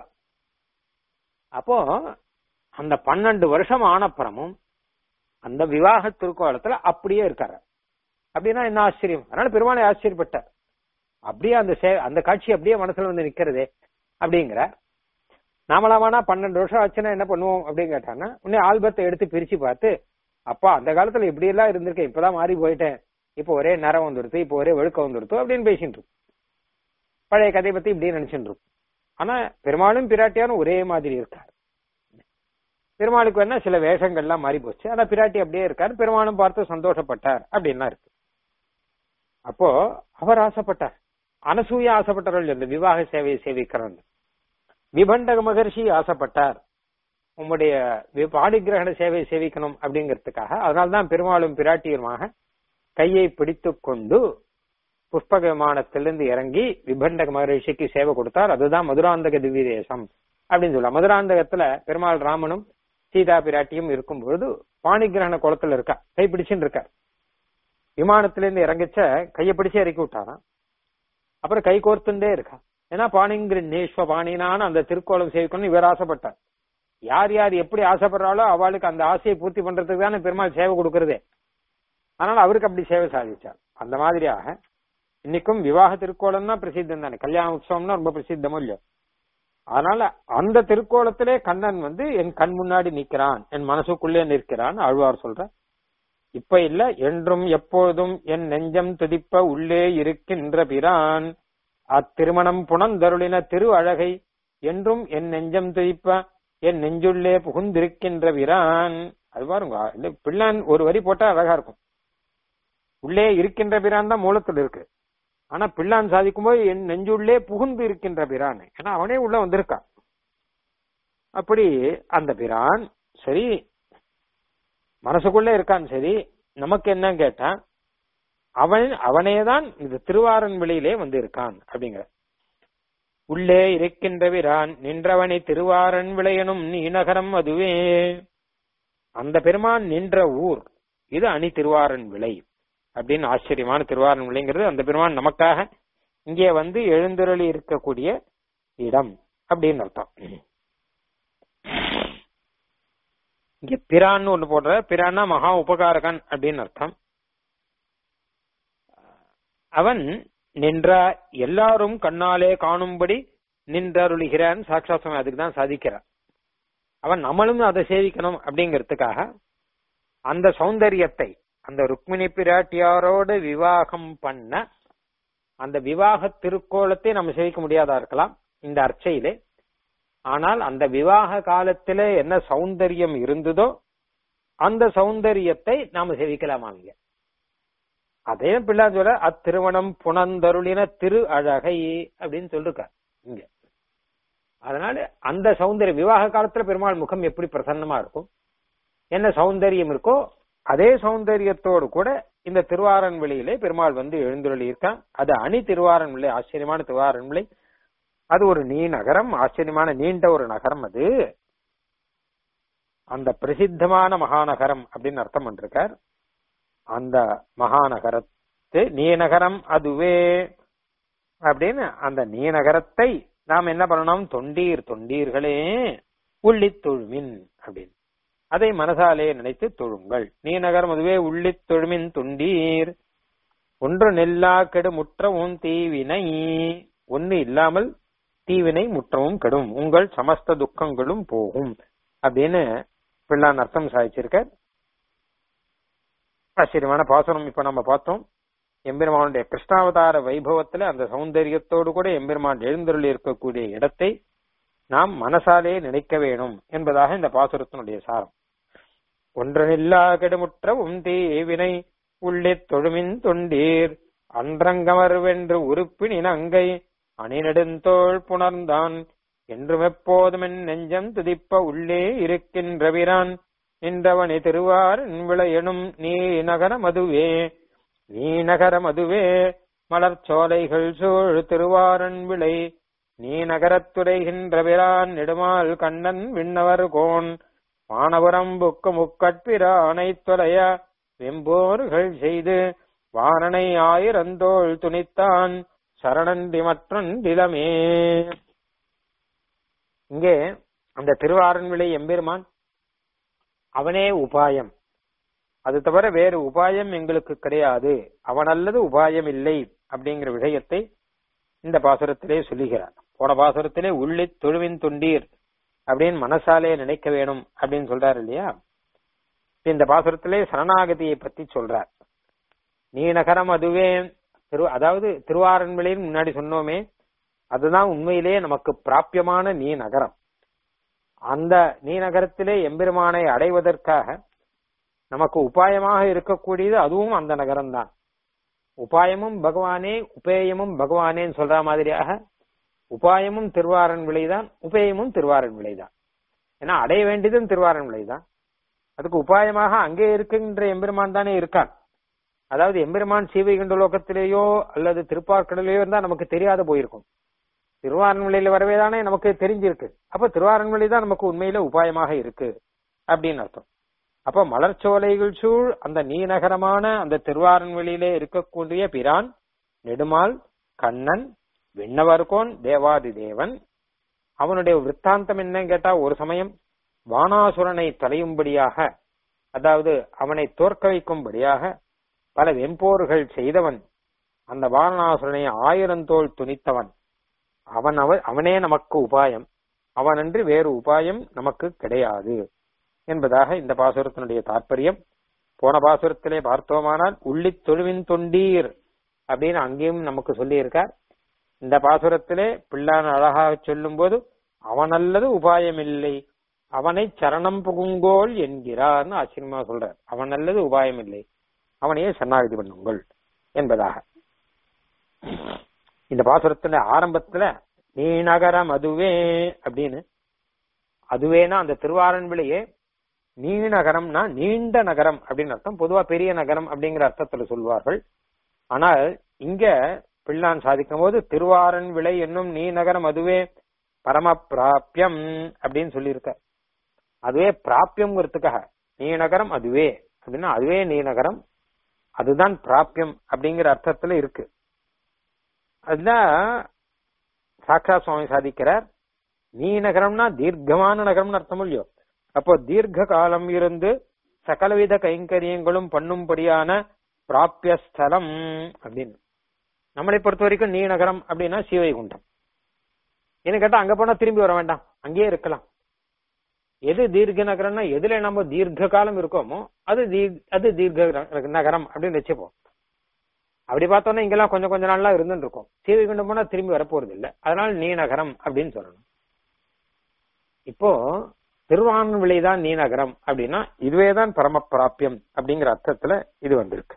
அப்போ அந்த பன்னெண்டு வருஷம் ஆனப்புறமும் அந்த விவாக திருக்கோலத்துல அப்படியே இருக்காரு அப்படின்னா என்ன ஆச்சரியம் அதனால பெருமாளை ஆச்சரியப்பட்டார் அப்படியே அந்த சே அந்த காட்சி அப்படியே மனசுல வந்து நிக்கிறதே அப்படிங்கிற நாமளாமானா பன்னெண்டு வருஷம் ஆச்சுன்னா என்ன பண்ணுவோம் அப்படின்னு கேட்டான்னா உடனே ஆல்பத்தை எடுத்து பிரிச்சு பார்த்து அப்பா அந்த காலத்துல இப்படி எல்லாம் இருந்திருக்கேன் இப்பதான் மாறி போயிட்டேன் இப்போ ஒரே நரம் வந்துருது இப்போ ஒரே வெளுக்க வந்துருது அப்படின்னு பேசிட்டு இருக்கும் பழைய கதையை பத்தி இப்படியே நினைச்சுட்டு இருக்கும் ஆனா பெருமாளும் பிராட்டியாரும் ஒரே மாதிரி இருக்கார் பெருமாளுக்கு வேணா சில வேஷங்கள்லாம் மாறி போச்சு ஆனா பிராட்டி அப்படியே இருக்கார் பெருமாளும் பார்த்து சந்தோஷப்பட்டார் அப்படின்லாம் இருக்கு அப்போ அவர் ஆசைப்பட்டார் அனசூயா ஆசைப்பட்டார்கள் இந்த விவாக சேவையை சேவிக்கிறோம் விபண்டக மகர்ஷி ஆசைப்பட்டார் உம்முடைய வி- பாணிகிரகண சேவையை சேவிக்கணும் அப்படிங்கிறதுக்காக அதனால்தான் பெருமாளும் பிராட்டியுமாக கையை பிடித்துக் கொண்டு புஷ்பக விமானத்திலிருந்து இறங்கி விபண்டக மகரிஷிக்கு சேவை கொடுத்தார் அதுதான் மதுராந்தக திவ்ய தேசம் அப்படின்னு சொல்லலாம் மதுராந்தகத்துல பெருமாள் ராமனும் சீதா பிராட்டியும் இருக்கும் பொழுது பாணிகிரகண குளத்துல இருக்கா கை பிடிச்சுன்னு இருக்கார் விமானத்திலிருந்து இறங்கிச்ச கையை பிடிச்சு இறக்கி விட்டாராம் அப்புறம் கை கோர்த்துட்டே இருக்கா ஏன்னா பாணிங்கிற நேஸ்வ பாணினான்னு அந்த திருக்கோலம் சேவிக்கணும்னு இவர் ஆசைப்பட்டார் யார் யார் எப்படி ஆசைப்படுறாளோ அவளுக்கு அந்த ஆசையை பூர்த்தி பண்றதுக்கு தானே பெருமாள் சேவை கொடுக்கறதே அதனால அவருக்கு அப்படி சேவை சாதிச்சார் அந்த மாதிரியாக இன்னைக்கும் விவாக திருக்கோலம் தான் பிரசித்தம் தானே கல்யாண உற்சவம்னா ரொம்ப பிரசித்தமும் இல்லையோ அதனால அந்த திருக்கோலத்திலே கண்ணன் வந்து என் கண் முன்னாடி நிக்கிறான் என் மனசுக்குள்ளே நிற்கிறான் ஆழ்வார் சொல்ற இப்ப இல்ல என்றும் எப்பொழுதும் என் நெஞ்சம் துதிப்ப உள்ளே இருக்கின்ற பிரான் அத்திருமணம் புனந்தருளின திரு அழகை என்றும் என் நெஞ்சம் துதிப்ப என் நெஞ்சுள்ளே புகுந்திருக்கின்ற பிரான் அது பாருங்க இல்ல பிள்ளான் ஒரு வரி போட்டா அழகா இருக்கும் உள்ளே இருக்கின்ற பிரான் தான் மூலத்தில் இருக்கு ஆனா பிள்ளான் சாதிக்கும் போது என் நெஞ்சுள்ளே புகுந்து இருக்கின்ற பிரான் ஏன்னா அவனே உள்ள வந்திருக்கான் அப்படி அந்த பிரான் சரி மனசுக்குள்ள இருக்கான் சரி நமக்கு என்ன கேட்டா அவன் அவனேதான் இந்த திருவாரன் வெளியிலே வந்து இருக்கான் அப்படிங்கிற உள்ளே இருக்கின்ற பிரான் நின்றவனை திருவாரன் விளையனும் நீநகரம் அதுவே அந்த பெருமான் நின்ற ஊர் இது அணி திருவாரன் விளை அப்படின்னு ஆச்சரியமான திருவாரன் விளைங்கிறது அந்த பெருமான் நமக்காக இங்கே வந்து எழுந்தருளி இருக்கக்கூடிய இடம் அப்படின்னு அர்த்தம் இங்க பிரான்னு ஒண்ணு போடுற பிரான்னா மகா உபகாரகன் அப்படின்னு அர்த்தம் அவன் நின்ற எல்லாரும் கண்ணாலே காணும்படி நின்றருளுகிறான் சாட்சாசம் அதுக்கு தான் சாதிக்கிறான் அவன் நம்மளும் அதை சேவிக்கணும் அப்படிங்கிறதுக்காக அந்த சௌந்தரியத்தை அந்த ருக்மிணி பிராட்டியாரோடு விவாகம் பண்ண அந்த விவாக திருக்கோலத்தை நம்ம சேவிக்க முடியாதா இருக்கலாம் இந்த அர்ச்சையிலே ஆனால் அந்த விவாக காலத்திலே என்ன சௌந்தரியம் இருந்ததோ அந்த சௌந்தரியத்தை நாம சேவிக்கலாமா இங்க அதே பிள்ளை சொல்ல அத்திருமணம் புனந்தருளின திரு அழகை அப்படின்னு சொல்லிருக்கார் இங்க அதனால அந்த சௌந்தரியம் விவாக காலத்துல பெருமாள் முகம் எப்படி பிரசன்னமா இருக்கும் என்ன சௌந்தரியம் இருக்கோ அதே சௌந்தரியத்தோடு கூட இந்த திருவாரன் வெளியிலே பெருமாள் வந்து எழுந்துள்ளி இருக்கான் அது அணி திருவாரன் விலை ஆச்சரியமான திருவாரன் விலை அது ஒரு நீ நகரம் ஆச்சரியமான நீண்ட ஒரு நகரம் அது அந்த பிரசித்தமான மகாநகரம் அப்படின்னு அர்த்தம் பண்ணிருக்கார் அந்த மகாநகரத்து நீநகரம் அதுவே அப்படின்னு அந்த நீநகரத்தை நாம் என்ன பண்ணணும் தொண்டீர் தொண்டீர்களே உள்ளி தொழுமின் அப்படின்னு அதை மனசாலே நினைத்து தொழுங்கள் நீ நகரம் அதுவே உள்ளித் தொழுமின் துண்டீர் ஒன்று நெல்லா கெடு முற்றவும் தீவினை ஒன்னு இல்லாமல் தீவினை முற்றவும் கெடும் உங்கள் சமஸ்த துக்கங்களும் போகும் அப்படின்னு பிள்ளான் அர்த்தம் சாதிச்சிருக்க ஆச்சரியமான பாசனம் இப்ப நம்ம பார்த்தோம் எம்பெருமானுடைய கிருஷ்ணாவதார வைபவத்துல அந்த சௌந்தரியத்தோடு கூட எம்பெருமான் எழுந்தருளி இருக்கக்கூடிய இடத்தை நாம் மனசாலே நினைக்க வேணும் என்பதாக இந்த பாசுரத்தினுடைய சாரம் ஒன்றனில்லா கெடுமுற்றவும் தீவினை உள்ளே தொழுமின் தொண்டீர் அன்றங்கமர் வென்று உறுப்பினின் அங்கை அணிநெடுந்தோள் புணர்ந்தான் என்றும் எப்போதுமென் நெஞ்சம் துதிப்ப உள்ளே இருக்கின்றவிரான் நின்றவனி திருவார் விளையனும் நீ நகர மதுவே நீ நகர மதுவே மலர்ச்சோலைகள் சூழ் திருவாரன் விளை நீ நகரத்துரைகின்றவிரான் நெடுமால் கண்ணன் விண்ணவர் கோன் வானபுரம் புக்கு முக்கட்பிரானை தொலைய வெம்போர்கள் செய்து வாரணனை ஆயிரந்தோள் துணித்தான் சரணன்றி மற்றொன்றிலமே இங்கே அந்த திருவாரன்விளை எம்பெருமான் அவனே உபாயம் அது தவிர வேறு உபாயம் எங்களுக்கு கிடையாது அவன் அல்லது உபாயம் இல்லை அப்படிங்கிற விஷயத்தை இந்த பாசுரத்திலே சொல்லுகிறார் போன பாசுரத்திலே உள்ளி தொழுவின் தொண்டீர் அப்படின்னு மனசாலே நினைக்க வேணும் அப்படின்னு சொல்றாரு இல்லையா இந்த பாசுரத்திலே சரணாகதியை பத்தி சொல்றார் நீ நகரம் அதுவே திரு அதாவது திருவாரன்மலையின் முன்னாடி சொன்னோமே அதுதான் உண்மையிலே நமக்கு பிராபியமான நீ நகரம் அந்த நீ நகரத்திலே எம்பெருமானை அடைவதற்காக நமக்கு உபாயமாக இருக்கக்கூடியது அதுவும் அந்த நகரம் தான் உபாயமும் பகவானே உபேயமும் பகவானேன்னு சொல்ற மாதிரியாக உபாயமும் திருவாரன் விலைதான் உபேயமும் திருவாரன் விலைதான் ஏன்னா அடைய வேண்டியதும் திருவாரன் விலைதான் அதுக்கு உபாயமாக அங்கே இருக்கின்ற எம்பெருமான் தானே இருக்கான் அதாவது எம்பெருமான் சீவைகுண்ட லோகத்திலேயோ அல்லது திருப்பார்க்கடலையோ இருந்தா நமக்கு தெரியாத போயிருக்கும் திருவாரன்மலையில வரவே தானே நமக்கு தெரிஞ்சிருக்கு அப்ப திருவாரன்மலை தான் நமக்கு உண்மையில உபாயமாக இருக்கு அப்படின்னு அர்த்தம் அப்ப மலர்ச்சோலைகள் சூழ் அந்த நீநகரமான அந்த திருவாரன்வெளியிலே இருக்கக்கூடிய பிரான் நெடுமால் கண்ணன் விண்ணவர்கோன் தேவாதி தேவன் அவனுடைய விற்த்தாந்தம் என்னன்னு கேட்டா ஒரு சமயம் வானாசுரனை தலையும்படியாக அதாவது அவனை தோற்க வைக்கும்படியாக பல வெம்போர்கள் செய்தவன் அந்த வாரணாசுரனை ஆயிரந்தோள் துணித்தவன் அவன் அவ அவனே நமக்கு உபாயம் அவனன்று வேறு உபாயம் நமக்கு கிடையாது என்பதாக இந்த பாசுரத்தினுடைய தாற்பயம் போன பாசுரத்திலே பார்த்தோமானால் உள்ளித் தொழுவின் தொண்டீர் அப்படின்னு அங்கேயும் நமக்கு சொல்லி இருக்கார் இந்த பாசுரத்திலே பிள்ளான் அழகாக சொல்லும் போது அவனல்லது உபாயம் இல்லை அவனை சரணம் புகுங்கோல் என்கிறார்னு ஆச்சரியமா சொல்றார் அவன் அல்லது உபாயம் இல்லை அவனையே சன்னாகதி பண்ணுங்கள் என்பதாக இந்த பாசுரத்துல ஆரம்பத்துல நீ நகரம் அதுவே அப்படின்னு அதுவேனா அந்த திருவாரன்விளையே நீ நகரம்னா நீண்ட நகரம் அப்படின்னு அர்த்தம் பொதுவா பெரிய நகரம் அப்படிங்கிற அர்த்தத்துல சொல்வார்கள் ஆனால் இங்க பிள்ளான் சாதிக்கும் போது திருவாரன் விளை என்னும் நீ நகரம் அதுவே பரம பிராபியம் அப்படின்னு சொல்லியிருக்க அதுவே பிராபியம்ங்கிறதுக்காக நீ நகரம் அதுவே அப்படின்னா அதுவே நீ நகரம் அதுதான் பிராபியம் அப்படிங்கிற அர்த்தத்துல இருக்கு அதுதான் சாக்ஷா சுவாமி சாதிக்கிறார் நீ நகரம்னா தீர்க்கமான நகரம்னு அர்த்தம் இல்லையோ அப்போ தீர்க்க காலம் இருந்து சகலவித கைங்கரியங்களும் பண்ணும்படியான பிராபிய ஸ்தலம் அப்படின்னு நம்மளை பொறுத்த வரைக்கும் நீ நகரம் அப்படின்னா சிவைகுண்டம் என்ன கேட்டா அங்க போனா திரும்பி வர வேண்டாம் அங்கேயே இருக்கலாம் எது தீர்க்க நகரம்னா எதுல நம்ம தீர்க்க காலம் இருக்கோமோ அது தீர் அது தீர்க்க நகரம் அப்படின்னு வச்சுப்போம் அப்படி பார்த்தோம்னா இங்கெல்லாம் கொஞ்சம் கொஞ்ச நாள்லாம் இருந்துட்டு இருக்கும் சீவைகுண்டம் போனா திரும்பி வரப்போறது இல்ல அதனால நீ நகரம் அப்படின்னு சொல்லணும் இப்போ திருவான்விளை தான் நீ நகரம் அப்படின்னா இதுவேதான் பரம பிராபியம் அப்படிங்கிற அர்த்தத்துல இது வந்திருக்கு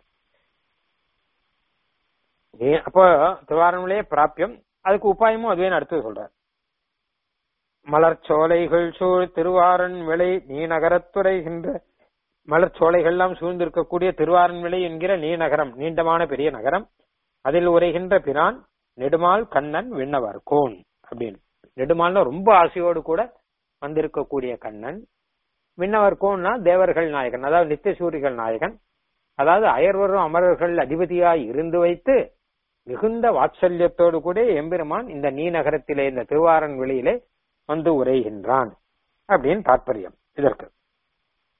நீ அப்போ திருவாரூர்லயே பிராபியம் அதுக்கு உபாயமும் அதுவே அடுத்து சொல்றார் மலர்ச்சோலைகள் சூழ் திருவாரன் விளை நீ நகரத்துறைகின்ற மலர்ச்சோலைகள்லாம் சூழ்ந்திருக்கக்கூடிய திருவாரன் விளை என்கிற நீ நகரம் நீண்டமான பெரிய நகரம் அதில் உரைகின்ற பிரான் நெடுமால் கண்ணன் விண்ணவர் கோன் அப்படின்னு நெடுமால்னா ரொம்ப ஆசையோடு கூட வந்திருக்கக்கூடிய கண்ணன் விண்ணவர் கோன்னா தேவர்கள் நாயகன் அதாவது நித்தியசூரிகள் நாயகன் அதாவது அயர்வரும் அமரர்கள் அதிபதியாய் இருந்து வைத்து மிகுந்த வாத்சல்யத்தோடு கூட எம்பெருமான் இந்த நீ நகரத்திலே இந்த திருவாரன் வெளியிலே வந்து உரைகின்றான் அப்படின்னு தாற்பயம் இதற்கு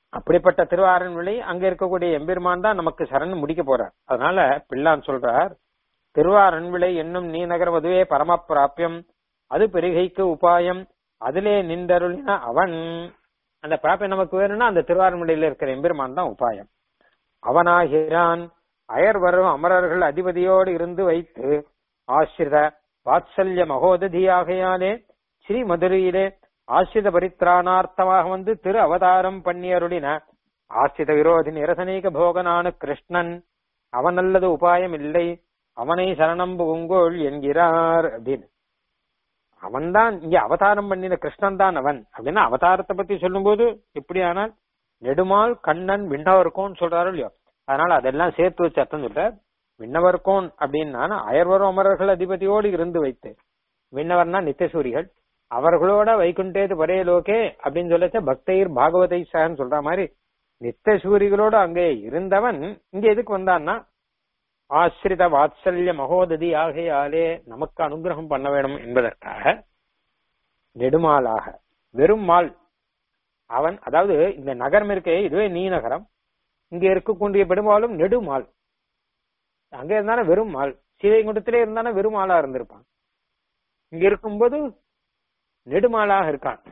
அப்படிப்பட்ட திருவாரன்விளை அங்க இருக்கக்கூடிய எம்பெருமான் தான் நமக்கு சரண் முடிக்க போறார் அதனால பிள்ளான் சொல்றார் திருவாரன்விளை என்னும் நீ நகரம் அதுவே பரமப்பிராபியம் அது பெருகைக்கு உபாயம் அதிலே நின்றருளின அவன் அந்த பிராப்பியம் நமக்கு வேணும்னா அந்த திருவாரன்விளையில இருக்கிற எம்பெருமான் தான் உபாயம் அவனாகிறான் அயர் வரும் அமரர்கள் அதிபதியோடு இருந்து வைத்து ஆசிரித வாத்சல்ய மகோததியாகையாலே ஸ்ரீ மதுரையிலே ஆசிரித பரித்ராணார்த்தமாக வந்து திரு அவதாரம் பண்ணியருளின ஆசிரித விரோதி நிரசனீக போகனான கிருஷ்ணன் அவன் அல்லது உபாயம் இல்லை அவனை சரணம் புகுங்கோள் என்கிறார் அப்படின்னு அவன்தான் இங்க அவதாரம் பண்ணின கிருஷ்ணன் தான் அவன் அப்படின்னா அவதாரத்தை பத்தி சொல்லும்போது எப்படியானால் நெடுமால் கண்ணன் விண்ணவர்கோன் சொல்றாரு இல்லையோ அதனால அதெல்லாம் சேர்த்து வச்சு அர்த்தம் சொல்றார் விண்ணவர்கோன் அப்படின்னா அயர்வரும் அமரர்கள் அதிபதியோடு இருந்து வைத்து விண்ணவர்னா நித்தியசூரிகள் அவர்களோட வைகுண்டேது பரையலோகே அப்படின்னு சொல்லச்ச பக்தயிர் பாகவதை சான்னு சொல்ற மாதிரி நித்தியசூரிகளோடு அங்கே இருந்தவன் இங்க எதுக்கு வந்தான்னா ஆசிரித வாத்சல்ய மகோததி ஆகையாலே நமக்கு அனுகிரகம் பண்ண வேணும் என்பதற்காக நெடுமாலாக வெறும் மால் அவன் அதாவது இந்த நகரம் இருக்கே இதுவே நீ நகரம் இங்க இருக்கக்கூடிய பெரும்பாலும் நெடுமால் அங்க இருந்தானே வெறும் மால் சிவைகுண்டத்திலே இருந்தானே வெறும் ஆளா இருந்திருப்பான் இங்க இருக்கும்போது நெடுமாலாக இருக்கான்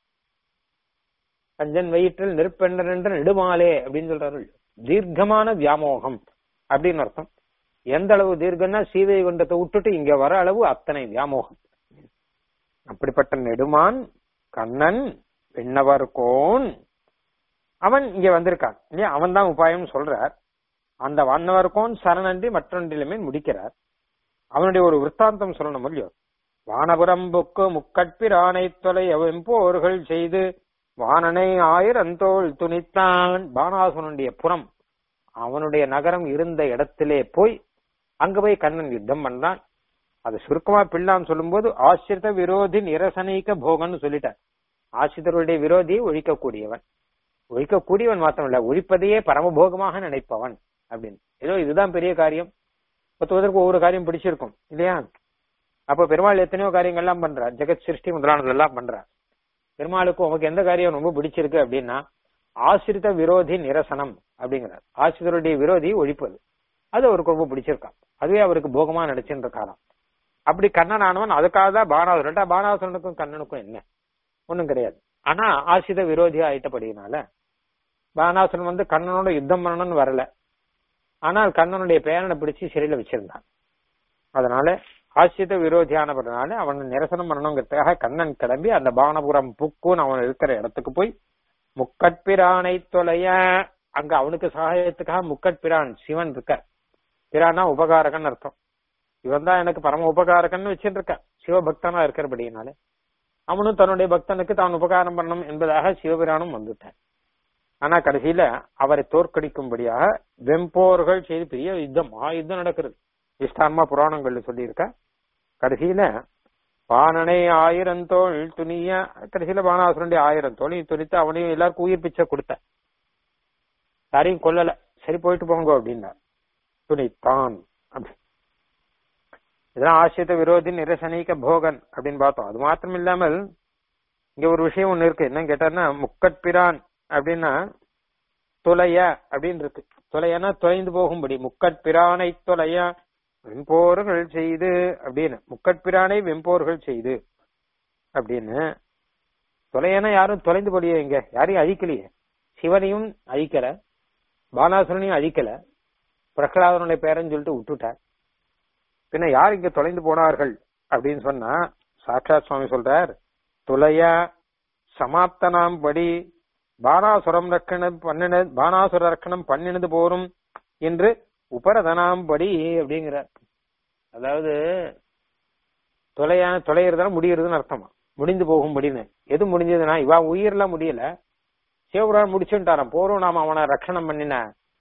கஞ்சன் வயிற்றில் நெருப்பென்ற என்ற நெடுமாலே அப்படின்னு சொல்றாரு தீர்க்கமான வியாமோகம் அப்படின்னு அர்த்தம் எந்த அளவு தீர்க்கம்னா சீதை குண்டத்தை விட்டுட்டு இங்க வர அளவு அத்தனை வியாமோகம் அப்படிப்பட்ட நெடுமான் கண்ணன் விண்ணவர் கோன் அவன் இங்க வந்திருக்கான் இல்லையா அவன் தான் உபாயம் சொல்றார் அந்த வண்ணவர் கோன் சரணன்றி மற்றொன்றிலுமே முடிக்கிறார் அவனுடைய ஒரு விற்த்தாந்தம் சொல்லணும் இல்லையோ வானபுரம் புக்கு முக்கட்பிரானை தொலை வெம்போர்கள் செய்து வானனை ஆயிரந்தோள் துணித்தான் பானாசுரனுடைய புறம் அவனுடைய நகரம் இருந்த இடத்திலே போய் அங்க போய் கண்ணன் யுத்தம் பண்ணான் அது சுருக்கமா பிள்ளான்னு சொல்லும்போது ஆசிரித விரோதி நிரசனிக்க போகன்னு சொல்லிட்டார் ஆசிரியருடைய விரோதியை ஒழிக்கக்கூடியவன் ஒழிக்கக்கூடியவன் மாத்திரம் ஒழிப்பதையே பரமபோகமாக நினைப்பவன் அப்படின்னு ஏதோ இதுதான் பெரிய காரியம் ஒருத்தருக்கு ஒவ்வொரு காரியம் பிடிச்சிருக்கும் இல்லையா அப்ப பெருமாள் எத்தனையோ காரியங்கள்லாம் பண்றார் ஜெகத் சிருஷ்டி முதலானதெல்லாம் பண்றார் பெருமாளுக்கு உனக்கு எந்த காரியம் ரொம்ப பிடிச்சிருக்கு அப்படின்னா ஆசிரித விரோதி நிரசனம் அப்படிங்கிறார் ஆசிரியருடைய விரோதி ஒழிப்பது அது அவருக்கு ரொம்ப பிடிச்சிருக்கான் அதுவே அவருக்கு போகமா நினைச்சுன்ற காலம் அப்படி கண்ணன் ஆனவன் அதுக்காக தான் பானாசுரன் பானாசுரனுக்கும் கண்ணனுக்கும் என்ன ஒண்ணும் கிடையாது ஆனா ஆசிரித விரோதியா ஆயிட்டபடினால பானாசுரன் வந்து கண்ணனோட யுத்தம் பண்ணணும்னு வரல ஆனால் கண்ணனுடைய பேரனை பிடிச்சு சிறையில வச்சிருந்தான் அதனால ஆசிரித விரோதியானபடினால அவனை நிரசனம் பண்ணணுங்கிறதுக்காக கண்ணன் கிளம்பி அந்த பானபுரம் புக்குன்னு அவன் இருக்கிற இடத்துக்கு போய் முக்கட்பிரானை தொலைய அங்க அவனுக்கு சகாயத்துக்காக முக்கட்பிரான் சிவன் இருக்க பிரானா உபகாரகன் அர்த்தம் இவன் தான் எனக்கு பரம உபகாரகன் வச்சுட்டு இருக்க சிவபக்தனா இருக்கிறபடினால அவனும் தன்னுடைய பக்தனுக்கு தான் உபகாரம் பண்ணணும் என்பதாக சிவபிரானும் வந்துட்டான் ஆனா கடைசியில அவரை தோற்கடிக்கும்படியாக வெம்போர்கள் செய்து பெரிய யுத்தம் ஆ யுத்தம் நடக்கிறது விஸ்தாரமா புராணங்கள்ல சொல்லியிருக்க கடைசியில பானனை ஆயிரம் தோல் துணிய கடைசியில பானாசுரனுடைய ஆயிரம் தோலையும் துணித்து அவனையும் எல்லாருக்கும் உயிர் பிச்சை கொடுத்த யாரையும் கொல்லல சரி போயிட்டு போங்க அப்படின்னா துணித்தான் அப்படி இதெல்லாம் ஆசிரித்த விரோதி நிரசனிக்க போகன் அப்படின்னு பார்த்தோம் அது மாத்திரம் இல்லாமல் இங்க ஒரு விஷயம் ஒண்ணு இருக்கு என்னன்னு கேட்டார்னா முக்கட்பிரான் அப்படின்னா தொலைய அப்படின்னு இருக்கு தொலையனா தொலைந்து போகும்படி முக்கட்பிரானை தொலைய வெம்போர்கள் செய்து அப்படின்னு முக்கட்பிரானை வெம்போர்கள் செய்து அப்படின்னு தொலையனா யாரும் தொலைந்து போடியே இங்க யாரையும் அழிக்கலையே சிவனையும் அழிக்கல பானாசுரனையும் அழிக்கல பிரகலாதனுடைய பேரன்னு சொல்லிட்டு விட்டுட்டார் பின்ன யார் இங்க தொலைந்து போனார்கள் அப்படின்னு சொன்னா சாட்சாத் சுவாமி சொல்றார் துளைய சமாப்தனாம் படி பானாசுரம் ரக்கணம் பண்ணின பானாசுர ரக்கணம் பண்ணினது போரும் என்று உபரதனாம் படி அப்படிங்கிறார் அதாவது தொலையான தொலைகிறதுனா முடிகிறதுன்னு அர்த்தமா முடிந்து போகும்படின்னு எது முடிஞ்சதுன்னா இவா உயிரெல்லாம் முடியல சிவபுரான் முடிச்சுட்டாராம் போறோம் நாம அவனை ரட்சணம் பண்ணின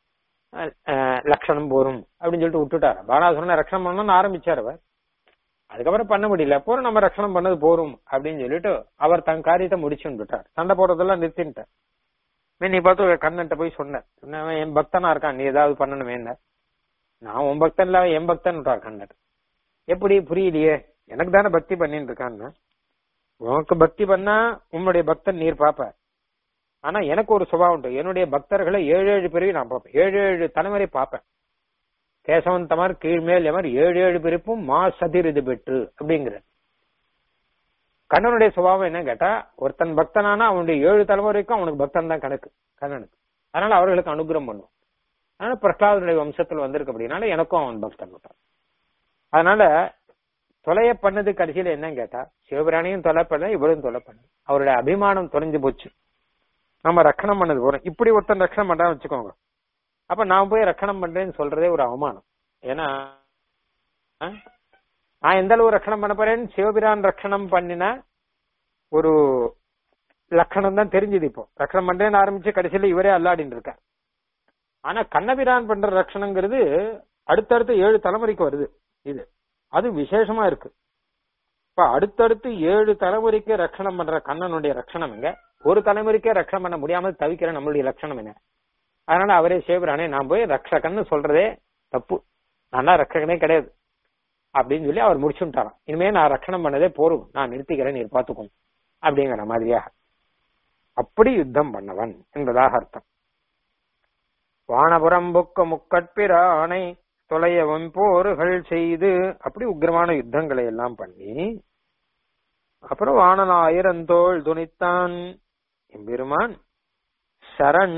லட்சணம் போரும் அப்படின்னு சொல்லிட்டு விட்டுட்டாரு பானாசுரனை ரட்சணம் பண்ணணும்னு ஆரம்பிச்சார் அவர் அதுக்கப்புறம் பண்ண முடியல போறோம் நம்ம ரட்சணம் பண்ணது போரும் அப்படின்னு சொல்லிட்டு அவர் தன் காரியத்தை முடிச்சு விட்டார் சண்டை போடுறதெல்லாம் நிறுத்தின்ட்டார் நீ பார்த்து கண்ணன்ட்ட போய் சொன்னார் சொன்னவன் என் பக்தனா இருக்கான் நீ ஏதாவது பண்ணணுமே என்ன நான் உன் பக்தன் இல்ல என் பக்தன் கண்ணன் எப்படி புரியலையே எனக்கு தானே பக்தி பண்ணிட்டு இருக்கான்னு உனக்கு பக்தி பண்ணா உன்னுடைய பக்தன் நீர் பாப்ப ஆனா எனக்கு ஒரு சுபாவம் உண்டு என்னுடைய பக்தர்களை ஏழு ஏழு பிரிவு நான் பார்ப்பேன் ஏழு ஏழு தலைமுறை பார்ப்பேன் கேசவன் தமர் கீழ்மேல் எமர் ஏழு ஏழு பிரிப்பும் மா சதிர் இது பெற்று அப்படிங்கிற கண்ணனுடைய சுபாவம் என்ன கேட்டா ஒருத்தன் பக்தனானா அவனுடைய ஏழு தலைமுறைக்கும் அவனுக்கு பக்தன் தான் கணக்கு கண்ணனுக்கு அதனால அவர்களுக்கு அனுகிரகம் பண்ணும் அதனால பிரகலாதனுடைய வம்சத்தில் வந்திருக்கு அப்படின்னால எனக்கும் அவன் பக்தன் விட்டான் அதனால தொலைய பண்ணது கடைசியில என்னன்னு கேட்டா சிவபிராணியும் தொலை பண்ண இவரும் தொலை பண்ண அவருடைய அபிமானம் தொலைஞ்சு போச்சு நம்ம ரக்கணம் பண்ணது போறோம் இப்படி ஒருத்தன் ரக்கணம் பண்றான்னு வச்சுக்கோங்க அப்ப நான் போய் ரக்கணம் பண்றேன்னு சொல்றதே ஒரு அவமானம் ஏன்னா அஹ், நான் எந்த அளவு ரக்கணம் பண்ண போறேன்னு சிவபிரான் ரக்கணம் பண்ணின ஒரு லட்சணம் தான் தெரிஞ்சது இப்போ ரக்கணம் பண்றேன்னு ஆரம்பிச்சு கடைசியில இவரே அல்லாடின்னு இருக்கார் ஆனா கண்ணபிரான் பண்ற ரட்சணங்கிறது அடுத்தடுத்து ஏழு தலைமுறைக்கு வருது இது அது விசேஷமா இருக்கு இப்ப அடுத்தடுத்து ஏழு தலைமுறைக்கு ரட்சணம் பண்ற கண்ணனுடைய ரட்சணம் எங்க ஒரு தலைமுறைக்கே ரட்சணம் பண்ண முடியாமல் தவிக்கிற நம்மளுடைய லட்சணம் என்ன அதனால அவரே சேவரானே நான் போய் ரக்ஷகன்னு சொல்றதே தப்பு நான் ரட்சகனே கிடையாது அப்படின்னு சொல்லி அவர் முடிச்சுட்டாராம் இனிமே நான் ரட்சணம் பண்ணதே போரும் நான் நிறுத்திக்கிறேன் நீர் பாத்துக்கோங்க அப்படிங்கிற மாதிரியாக அப்படி யுத்தம் பண்ணவன் என்பதாக அர்த்தம் வானபுரம் புக்க முக்கட்பிரானை தொலையவன் போர்கள் செய்து அப்படி உக்கிரமான யுத்தங்களை எல்லாம் பண்ணி அப்புறம் வானனாயிரந்தோள் துணித்தான் எம்பெருமான் சரண்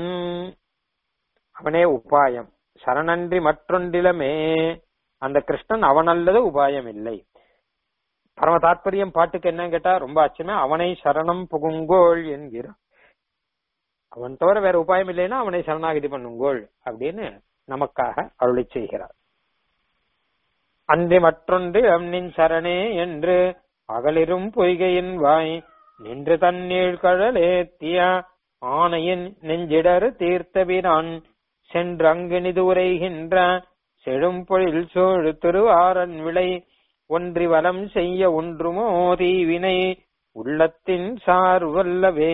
அவனே உபாயம் சரணன்றி மற்றொன்றிலமே அந்த கிருஷ்ணன் அவன் அல்லது உபாயம் இல்லை பரம தாத்பரியம் பாட்டுக்கு என்ன கேட்டா ரொம்ப ஆச்சரியமா அவனை சரணம் புகுங்கோள் என்கிறான் அவன் தவிர வேற உபாயம் இல்லைன்னா அவனை சரணாகதி பண்ணுங்கோள் அப்படின்னு நமக்காக அருளை செய்கிறார் அன்றி மற்றொன்று அம்னின் சரணே என்று அகலிரும் பொய்கையின் வாய் நின்று தண்ணீழ் கழலேத்திய ஆனையின் நெஞ்சிடர் தீர்த்தபிரான் சென்றங்கு நிது உரைகின்ற செழும்பொழில் சூழ் திருவாரன் விளை ஒன்றி வலம் செய்ய ஒன்றுமோ தீவினை உள்ளத்தின் சார்வல்லவே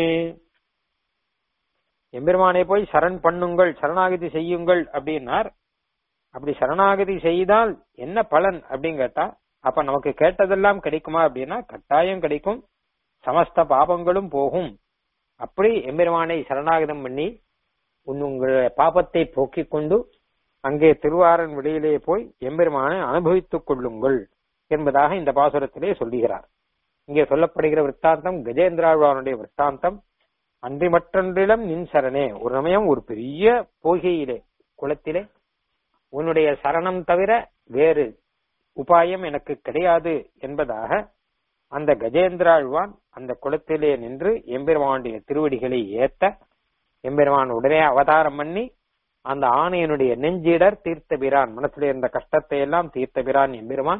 எம்பெருமானை போய் சரண் பண்ணுங்கள் சரணாகதி செய்யுங்கள் அப்படின்னார் அப்படி சரணாகதி செய்தால் என்ன பலன் அப்படின்னு கேட்டா அப்ப நமக்கு கேட்டதெல்லாம் கிடைக்குமா அப்படின்னா கட்டாயம் கிடைக்கும் சமஸ்த பாபங்களும் போகும் அப்படி எம்பெருமானை சரணாகதம் பண்ணி உன் உங்களுடைய பாபத்தை போக்கிக் கொண்டு அங்கே திருவாரன் வெளியிலே போய் எம்பெருமானை அனுபவித்துக் கொள்ளுங்கள் என்பதாக இந்த பாசுரத்திலே சொல்லுகிறார் இங்கே சொல்லப்படுகிற விற்த்தாந்தம் கஜேந்திராழ்வானுடைய விற்த்தாந்தம் அன்றி மற்றொன்றிலும் நின் சரணே ஒரு சமயம் ஒரு பெரிய போகையிலே குளத்திலே உன்னுடைய சரணம் தவிர வேறு உபாயம் எனக்கு கிடையாது என்பதாக அந்த கஜேந்திராழ்வான் அந்த குளத்திலே நின்று எம்பெருமானுடைய திருவடிகளை ஏத்த எம்பெருமான் உடனே அவதாரம் பண்ணி அந்த ஆணையனுடைய நெஞ்சிடர் தீர்த்த பிரான் மனசுல இருந்த கஷ்டத்தை எல்லாம் தீர்த்த பிரான் எம்பெருமான்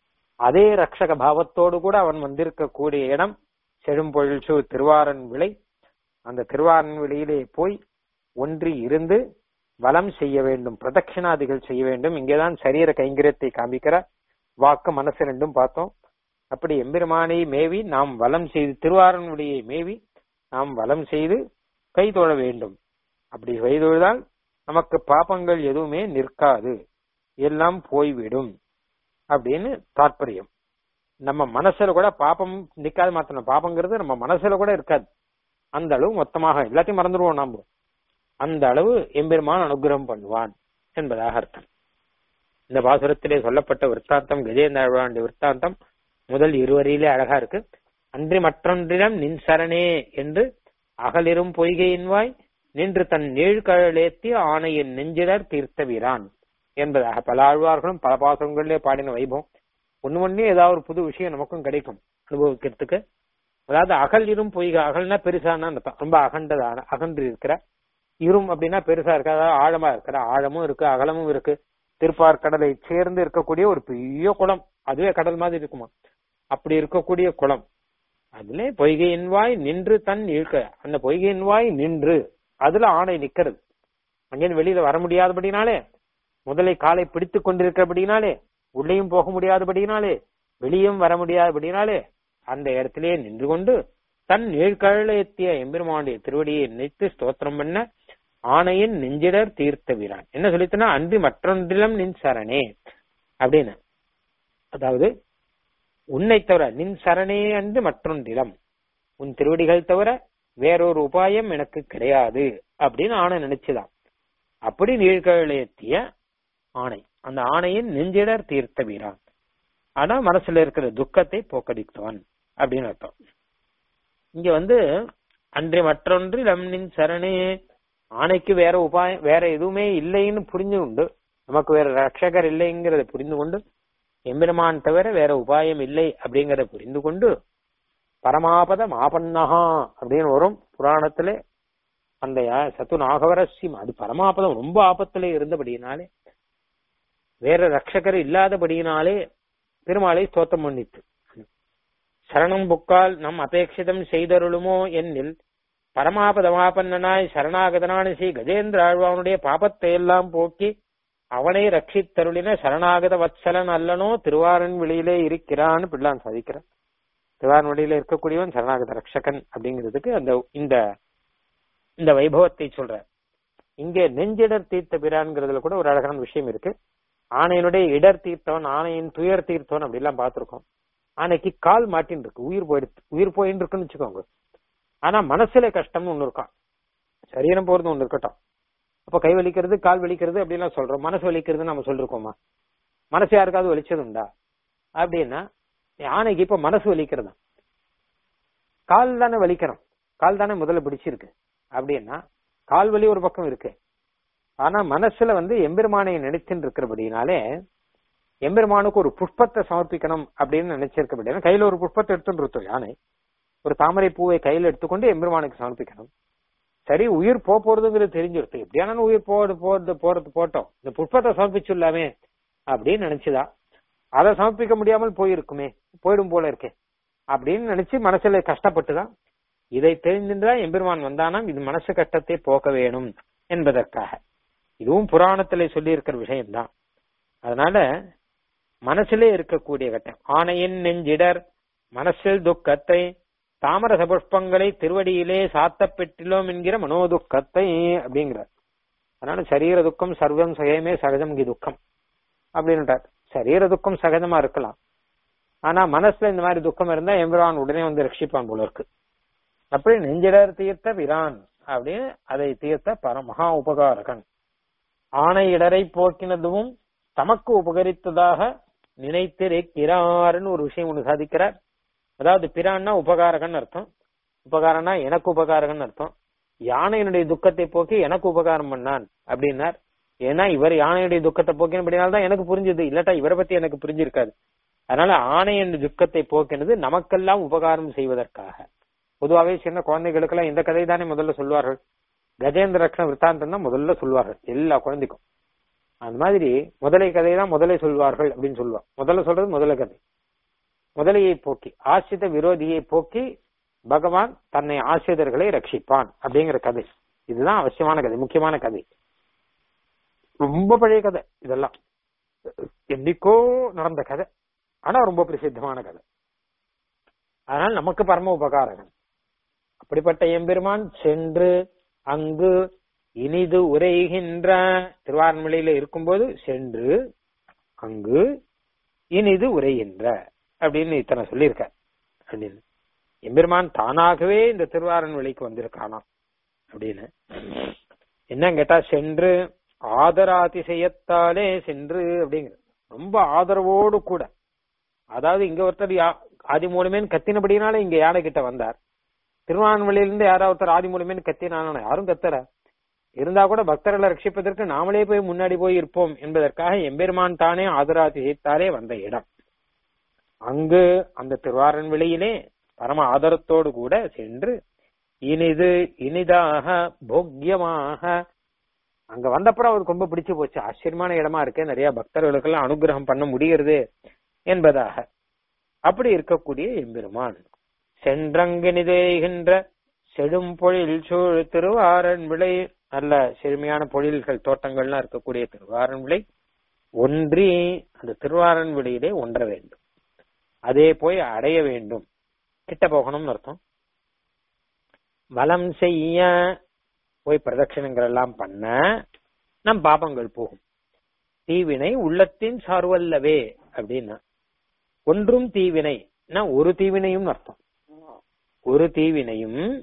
அதே ரக்ஷக பாவத்தோடு கூட அவன் வந்திருக்க கூடிய இடம் செழும்பொழில் சூ திருவாரன் விளை அந்த திருவாரன் விளையிலே போய் ஒன்றி இருந்து வலம் செய்ய வேண்டும் பிரதட்சிணாதிகள் செய்ய வேண்டும் இங்கேதான் சரீர கைங்கரியத்தை காண்பிக்கிறார் வாக்கு மனசு ரெண்டும் பார்த்தோம் அப்படி எம்பெருமானை மேவி நாம் வலம் செய்து திருவாரனுடைய மேவி நாம் வலம் செய்து கை தொழ வேண்டும் அப்படி கை தொழுதால் நமக்கு பாபங்கள் எதுவுமே நிற்காது எல்லாம் போய்விடும் அப்படின்னு தாற்பயம் நம்ம மனசுல கூட பாப்பம் நிக்காது மாத்தணும் பாப்பங்கிறது நம்ம மனசுல கூட இருக்காது அந்த அளவு மொத்தமாக எல்லாத்தையும் மறந்துடுவோம் நாம அந்த அளவு எம்பெருமான் அனுகிரகம் பண்ணுவான் என்பதாக அர்த்தம் இந்த பாசுரத்திலே சொல்லப்பட்ட விற்த்தாந்தம் கஜேந்திரனுடைய விற்த்தாந்தம் முதல் இருவரிலே அழகா இருக்கு அன்றி மற்றொன்றிடம் நின் சரணே என்று அகலிரும் பொய்கையின் வாய் நின்று தன் நீழ்கழலேத்தி ஆணையின் நெஞ்சிடர் தீர்த்த வீரான் என்பதாக பல ஆழ்வார்களும் பல பாசங்களிலே பாடின வைபவம் ஒண்ணு ஒண்ணே ஏதாவது ஒரு புது விஷயம் நமக்கும் கிடைக்கும் அனுபவிக்கிறதுக்கு அதாவது அகல் இரும் பொய்கை அகல்னா பெருசான அர்த்தம் ரொம்ப அகண்டதான அகன்று இருக்கிற இரும் அப்படின்னா பெருசா இருக்கு அதாவது ஆழமா இருக்கிற ஆழமும் இருக்கு அகலமும் இருக்கு திருப்பார்கடலை சேர்ந்து இருக்கக்கூடிய ஒரு பெரிய குளம் அதுவே கடல் மாதிரி இருக்குமா அப்படி இருக்கக்கூடிய குளம் அதுல பொய்கையின் வாய் நின்று தன் இழுக்க அந்த பொய்கையின் வாய் நின்று அதுல ஆணை நிக்கிறது அங்கேருந்து வெளியில வர முடியாதபடினாலே முதலை காலை பிடித்துக் கொண்டிருக்கிறபடினாலே உள்ளேயும் போக முடியாதபடினாலே வெளியும் வர முடியாதபடினாலே அந்த இடத்திலேயே நின்று கொண்டு தன் நீழ்கழலெத்திய எம்பெருமானுடைய திருவடியை நினைத்து ஸ்தோத்திரம் பண்ண ஆணையின் நெஞ்சிடர் தீர்த்த வீரான் என்ன சொல்லித்தனா அன்றி மற்றொன்றிலும் நின் சரணே அப்படின்னு அதாவது உன்னை தவிர நின் சரணே அன்று மற்றொன்றிலம் உன் திருவடிகள் தவிர வேறொரு உபாயம் எனக்கு கிடையாது அப்படின்னு ஆணை நினைச்சுதான் அப்படி நீழ்கழேத்திய ஆணை அந்த ஆணையின் நெஞ்சிடர் தீர்த்த வீரான் ஆனா மனசுல இருக்கிற துக்கத்தை போக்கடித்தவன் அப்படின்னு அர்த்தம் இங்க வந்து அன்றி மற்றொன்று லம்னின் சரணே ஆணைக்கு வேற உபாயம் வேற எதுவுமே இல்லைன்னு புரிஞ்சு கொண்டு நமக்கு வேற ரட்சகர் இல்லைங்கிறத புரிந்து கொண்டு எம்பெருமான் தவிர வேற உபாயம் இல்லை அப்படிங்கறத புரிந்து கொண்டு பரமாபத மாபன்னஹா அப்படின்னு வரும் புராணத்துல அந்த சத்து நாகவரஸ்யம் அது பரமாபதம் ரொம்ப ஆபத்துல இருந்தபடியினாலே வேற ரட்சகர் இல்லாதபடியினாலே பெருமாளை ஸ்தோத்திரம் பண்ணிட்டு சரணம் புக்கால் நம் அபேட்சிதம் செய்தருளுமோ என்னில் பரமாபதமாபன்னனாய் சரணாகதனான ஸ்ரீ கஜேந்திர ஆழ்வானுடைய பாபத்தை எல்லாம் போக்கி அவனை ரட்சித்தருளின சரணாகத வத்சலன் அல்லனோ திருவாரன் வெளியிலே இருக்கிறான்னு பிள்ளான் சாதிக்கிறான் திருவாரன் வெளியில இருக்கக்கூடியவன் சரணாகத ரட்சகன் அப்படிங்கிறதுக்கு அந்த இந்த இந்த வைபவத்தை சொல்ற இங்கே நெஞ்சிடர் தீர்த்த பிரான்ங்கிறதுல கூட ஒரு அழகான விஷயம் இருக்கு ஆணையினுடைய இடர் தீர்த்தவன் ஆணையின் துயர் தீர்த்தவன் அப்படி எல்லாம் பார்த்திருக்கோம் ஆனைக்கு கால் மாட்டின்னு இருக்கு உயிர் போயிடுச்சு உயிர் போயின்னு இருக்குன்னு வச்சுக்கோங்க ஆனா மனசுல கஷ்டம்னு ஒண்ணு இருக்கான் சரீரம் போறது ஒண்ணு இருக்கட்டும் அப்ப கை வலிக்கிறது கால் வலிக்கிறது அப்படிலாம் சொல்றோம் மனசு வலிக்கிறது நம்ம சொல்லிருக்கோமா மனசு யாருக்காவது வலிச்சது உண்டா அப்படின்னா யானைக்கு இப்ப மனசு வலிக்கிறதா கால் தானே வலிக்கிறோம் கால் தானே முதல்ல பிடிச்சிருக்கு அப்படின்னா கால் வலி ஒரு பக்கம் இருக்கு ஆனா மனசுல வந்து எம்பெருமானை நினைச்சுட்டு இருக்கிறபடினாலே எம்பெருமானுக்கு ஒரு புஷ்பத்தை சமர்ப்பிக்கணும் அப்படின்னு நினைச்சிருக்கபடினா கையில ஒரு புஷ்பத்தை எடுத்துட்டு இருந்தோம் யானை ஒரு தாமரை பூவை கையில எடுத்துக்கொண்டு எம்பெருமானுக்கு சமர்ப்பிக்கணும் சரி உயிர் போக போறதுங்கிறது தெரிஞ்சிருத்து எப்படியான உயிர் போறது போறது போறது போட்டோம் இந்த புஷ்பத்தை சமர்ப்பிச்சுள்ளாமே அப்படின்னு நினைச்சுதா அதை சமர்ப்பிக்க முடியாமல் போயிருக்குமே போயிடும் போல இருக்கே அப்படின்னு நினைச்சு மனசுல கஷ்டப்பட்டுதான் இதை தெரிஞ்சுதான் எம்பெருமான் வந்தானாம் இது மனசு கஷ்டத்தை போக்க வேணும் என்பதற்காக இதுவும் புராணத்திலே சொல்லி இருக்கிற விஷயம்தான் அதனால மனசிலே இருக்கக்கூடிய கட்டம் ஆணையின் நெஞ்சிடர் மனசில் துக்கத்தை தாமரச புஷ்பங்களை திருவடியிலே சாத்த பெற்றிலோம் என்கிற மனோதுக்கத்தை அப்படிங்கிறார் அதனால சரீர துக்கம் சர்வம் சுயமே சகஜம் இங்க துக்கம் அப்படின்றார் சரீர துக்கம் சகஜமா இருக்கலாம் ஆனா மனசுல இந்த மாதிரி துக்கம் இருந்தா எம்பிரான் உடனே வந்து ரட்சிப்பான் போல இருக்கு அப்படி நெஞ்சிடர் தீர்த்த பிரான் அப்படின்னு அதை தீர்த்த பர மகா உபகாரகன் ஆணை இடரை போக்கினதும் தமக்கு உபகரித்ததாக நினைத்திருக்கிறார்னு ஒரு விஷயம் ஒண்ணு சாதிக்கிறார் அதாவது பிரான்னா உபகாரகன் அர்த்தம் உபகாரம்னா எனக்கு உபகாரகன் அர்த்தம் யானையினுடைய துக்கத்தை போக்கி எனக்கு உபகாரம் பண்ணான் அப்படின்னார் ஏன்னா இவர் யானையுடைய துக்கத்தை போக்கினபடினால்தான் எனக்கு புரிஞ்சது இல்லாட்டா இவரை பத்தி எனக்கு புரிஞ்சிருக்காது அதனால ஆணையின் துக்கத்தை போக்கினது நமக்கெல்லாம் உபகாரம் செய்வதற்காக பொதுவாகவே சின்ன குழந்தைகளுக்கெல்லாம் இந்த கதை தானே முதல்ல சொல்வார்கள் கஜேந்திர ரக்ஷண விற்த்தாந்தம் தான் முதல்ல சொல்வார்கள் எல்லா குழந்தைக்கும் அந்த மாதிரி முதலை கதை தான் முதலை சொல்வார்கள் அப்படின்னு சொல்லுவாங்க முதல்ல சொல்றது முதல கதை முதலையை போக்கி ஆசிரித விரோதியை போக்கி பகவான் தன்னை ஆசிரியர்களை ரட்சிப்பான் அப்படிங்கிற கதை இதுதான் அவசியமான கதை முக்கியமான கதை ரொம்ப பழைய கதை இதெல்லாம் என்னைக்கோ நடந்த கதை ஆனா ரொம்ப பிரசித்தமான கதை அதனால நமக்கு பரம உபகாரகன் அப்படிப்பட்ட எம்பெருமான் சென்று அங்கு இனிது உரைகின்ற திருவாரூர்மலையில இருக்கும்போது சென்று அங்கு இனிது உரைகின்ற அப்படின்னு இத்தனை சொல்லியிருக்க அப்படின்னு எம்பெருமான் தானாகவே இந்த திருவாரூர்மலைக்கு வந்திருக்கானாம் அப்படின்னு என்ன கேட்டா சென்று ஆதராதிசயத்தாலே சென்று அப்படிங்கிற ரொம்ப ஆதரவோடு கூட அதாவது இங்க ஒருத்தர் ஆதி மூலமேன்னு கத்தினபடினால இங்க யானை கிட்ட வந்தார் திருவான்மலையிலிருந்து யாராவது ஒருத்தர் ஆதி மூலமேன்னு கத்தினான யாரும் கத்தர இருந்தா கூட பக்தர்களை ரட்சிப்பதற்கு நாமளே போய் முன்னாடி போய் இருப்போம் என்பதற்காக எம்பெருமான் தானே ஆதராதிசயத்தாலே வந்த இடம் அங்கு அந்த திருவாரன் வெளியிலே பரம ஆதரத்தோடு கூட சென்று இனிது இனிதாக போக்கியமாக அங்க வந்தப்புறம் அவருக்கு ரொம்ப பிடிச்சு போச்சு ஆச்சரியமான இடமா இருக்கு நிறைய பக்தர்களுக்கெல்லாம் அனுகிரகம் பண்ண முடிகிறது என்பதாக அப்படி இருக்கக்கூடிய எம்பெருமான் சென்றங்கினிதேகின்ற செடும் பொழில் சூழ் திருவாரன் விளை நல்ல செழுமையான பொழில்கள் தோட்டங்கள்லாம் இருக்கக்கூடிய திருவாரன் விளை ஒன்றி அந்த திருவாரன் விளையிலே ஒன்ற வேண்டும் அதே போய் அடைய வேண்டும் கிட்ட போகணும்னு அர்த்தம் வலம் செய்ய போய் பிரதட்சணங்கள் எல்லாம் பண்ண நம் பாபங்கள் போகும் தீவினை உள்ளத்தின் சார்வல்லவே அப்படின்னா ஒன்றும் தீவினை ஒரு தீவினையும் அர்த்தம் ஒரு தீவினையும்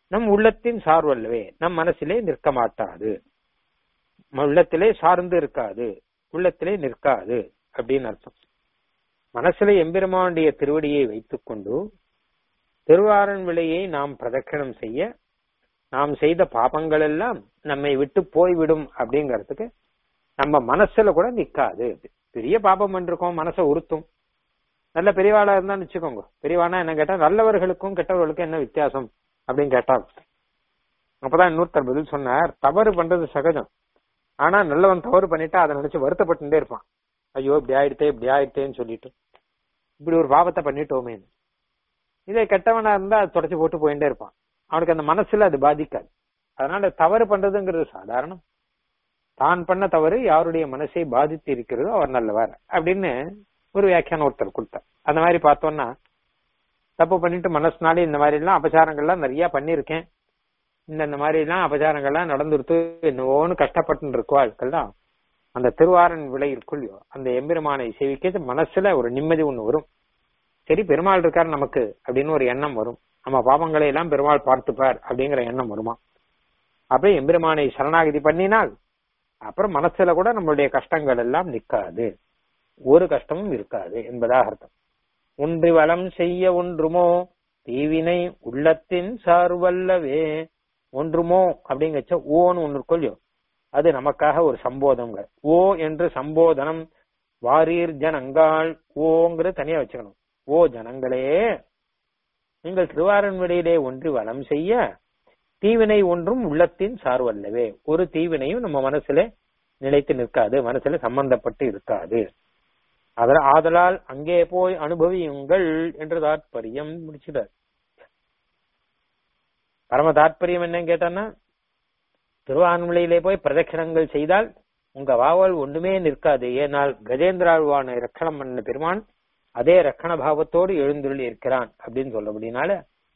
நம் உள்ளத்தின் சார்வல்லவே நம் மனசிலே நிற்க மாட்டாது உள்ளத்திலே சார்ந்து இருக்காது உள்ளத்திலே நிற்காது அப்படின்னு அர்த்தம் மனசுல எம்பெருமானுடைய திருவடியை வைத்துக்கொண்டு திருவாரன் விலையை நாம் பிரதட்சணம் செய்ய நாம் செய்த பாபங்கள் எல்லாம் நம்மை விட்டு போய்விடும் அப்படிங்கறதுக்கு நம்ம மனசுல கூட நிக்காது பெரிய பாபம் பண்ணிருக்கோம் மனசை உறுத்தும் நல்ல பெரியவாளா இருந்தா வச்சுக்கோங்க பெரியவானா என்ன கேட்டா நல்லவர்களுக்கும் கெட்டவர்களுக்கும் என்ன வித்தியாசம் அப்படின்னு கேட்டா அப்பதான் இன்னொருத்தர் பதில் சொன்னார் தவறு பண்றது சகஜம் ஆனா நல்லவன் தவறு பண்ணிட்டா அதை நினைச்சு வருத்தப்பட்டுட்டே இருப்பான் ஐயோ இப்படி ஆயிடுத்தே இப்படி ஆயிடுத்தேன்னு சொல்லிட்டு இப்படி ஒரு பாவத்தை பண்ணிட்டோமே இதே கெட்டவனா இருந்தா அது தொடச்சு போட்டு போயிட்டே இருப்பான் அவனுக்கு அந்த மனசுல அது பாதிக்காது அதனால தவறு பண்றதுங்கிறது சாதாரணம் தான் பண்ண தவறு யாருடைய மனசை பாதித்து இருக்கிறதோ அவர் நல்லவர் அப்படின்னு ஒரு வியாக்கியானம் ஒருத்தர் கொடுத்தார் அந்த மாதிரி பார்த்தோம்னா தப்பு பண்ணிட்டு மனசுனாலே இந்த மாதிரி எல்லாம் அபச்சாரங்கள்லாம் நிறைய பண்ணிருக்கேன் இந்த இந்த மாதிரி எல்லாம் அபச்சாரங்கள்லாம் நடந்துருத்து என்னவோன்னு கஷ்டப்பட்டு இருக்கோ ஆட்கள்லாம் அந்த திருவாரன் விலை இருக்குள்ளயோ அந்த எம்பெருமானை சேவிக்க மனசுல ஒரு நிம்மதி ஒண்ணு வரும் சரி பெருமாள் இருக்காரு நமக்கு அப்படின்னு ஒரு எண்ணம் வரும் நம்ம பாவங்களை எல்லாம் பெருமாள் பார்த்துப்பார் அப்படிங்கிற எண்ணம் வருமா அப்படியே எம்பெருமானை சரணாகதி பண்ணினால் அப்புறம் மனசுல கூட நம்மளுடைய கஷ்டங்கள் எல்லாம் நிக்காது ஒரு கஷ்டமும் இருக்காது என்பதாக அர்த்தம் ஒன்றி வளம் செய்ய ஒன்றுமோ தீவினை உள்ளத்தின் சார்வல்லவே ஒன்றுமோ அப்படிங்கச்ச ஓன்னு ஒன்று கொல்லியோ அது நமக்காக ஒரு சம்போதம்ங்க ஓ என்று சம்போதனம் வாரீர் ஜனங்கால் ஓங்கிறது தனியா வச்சுக்கணும் ஓ ஜனங்களே நீங்கள் திருவாரன்வடியிலே ஒன்றி வளம் செய்ய தீவினை ஒன்றும் உள்ளத்தின் சார்வல்லவே ஒரு தீவினையும் நம்ம மனசுல நிலைத்து நிற்காது மனசுல சம்பந்தப்பட்டு இருக்காது அதனால் ஆதலால் அங்கே போய் அனுபவியுங்கள் என்று தாற்பயம் முடிச்சிடார் பரம தாற்பயம் என்னன்னு கேட்டான்னா திருவான்மலையிலே போய் பிரதட்சணங்கள் செய்தால் உங்க வாவல் ஒண்ணுமே நிற்காது ஏனால் கஜேந்திராழ்வான ரக்கணம் பண்ண பெருமான் அதே ரக்கண பாவத்தோடு எழுந்துள்ளி இருக்கிறான் அப்படின்னு சொல்லபடினால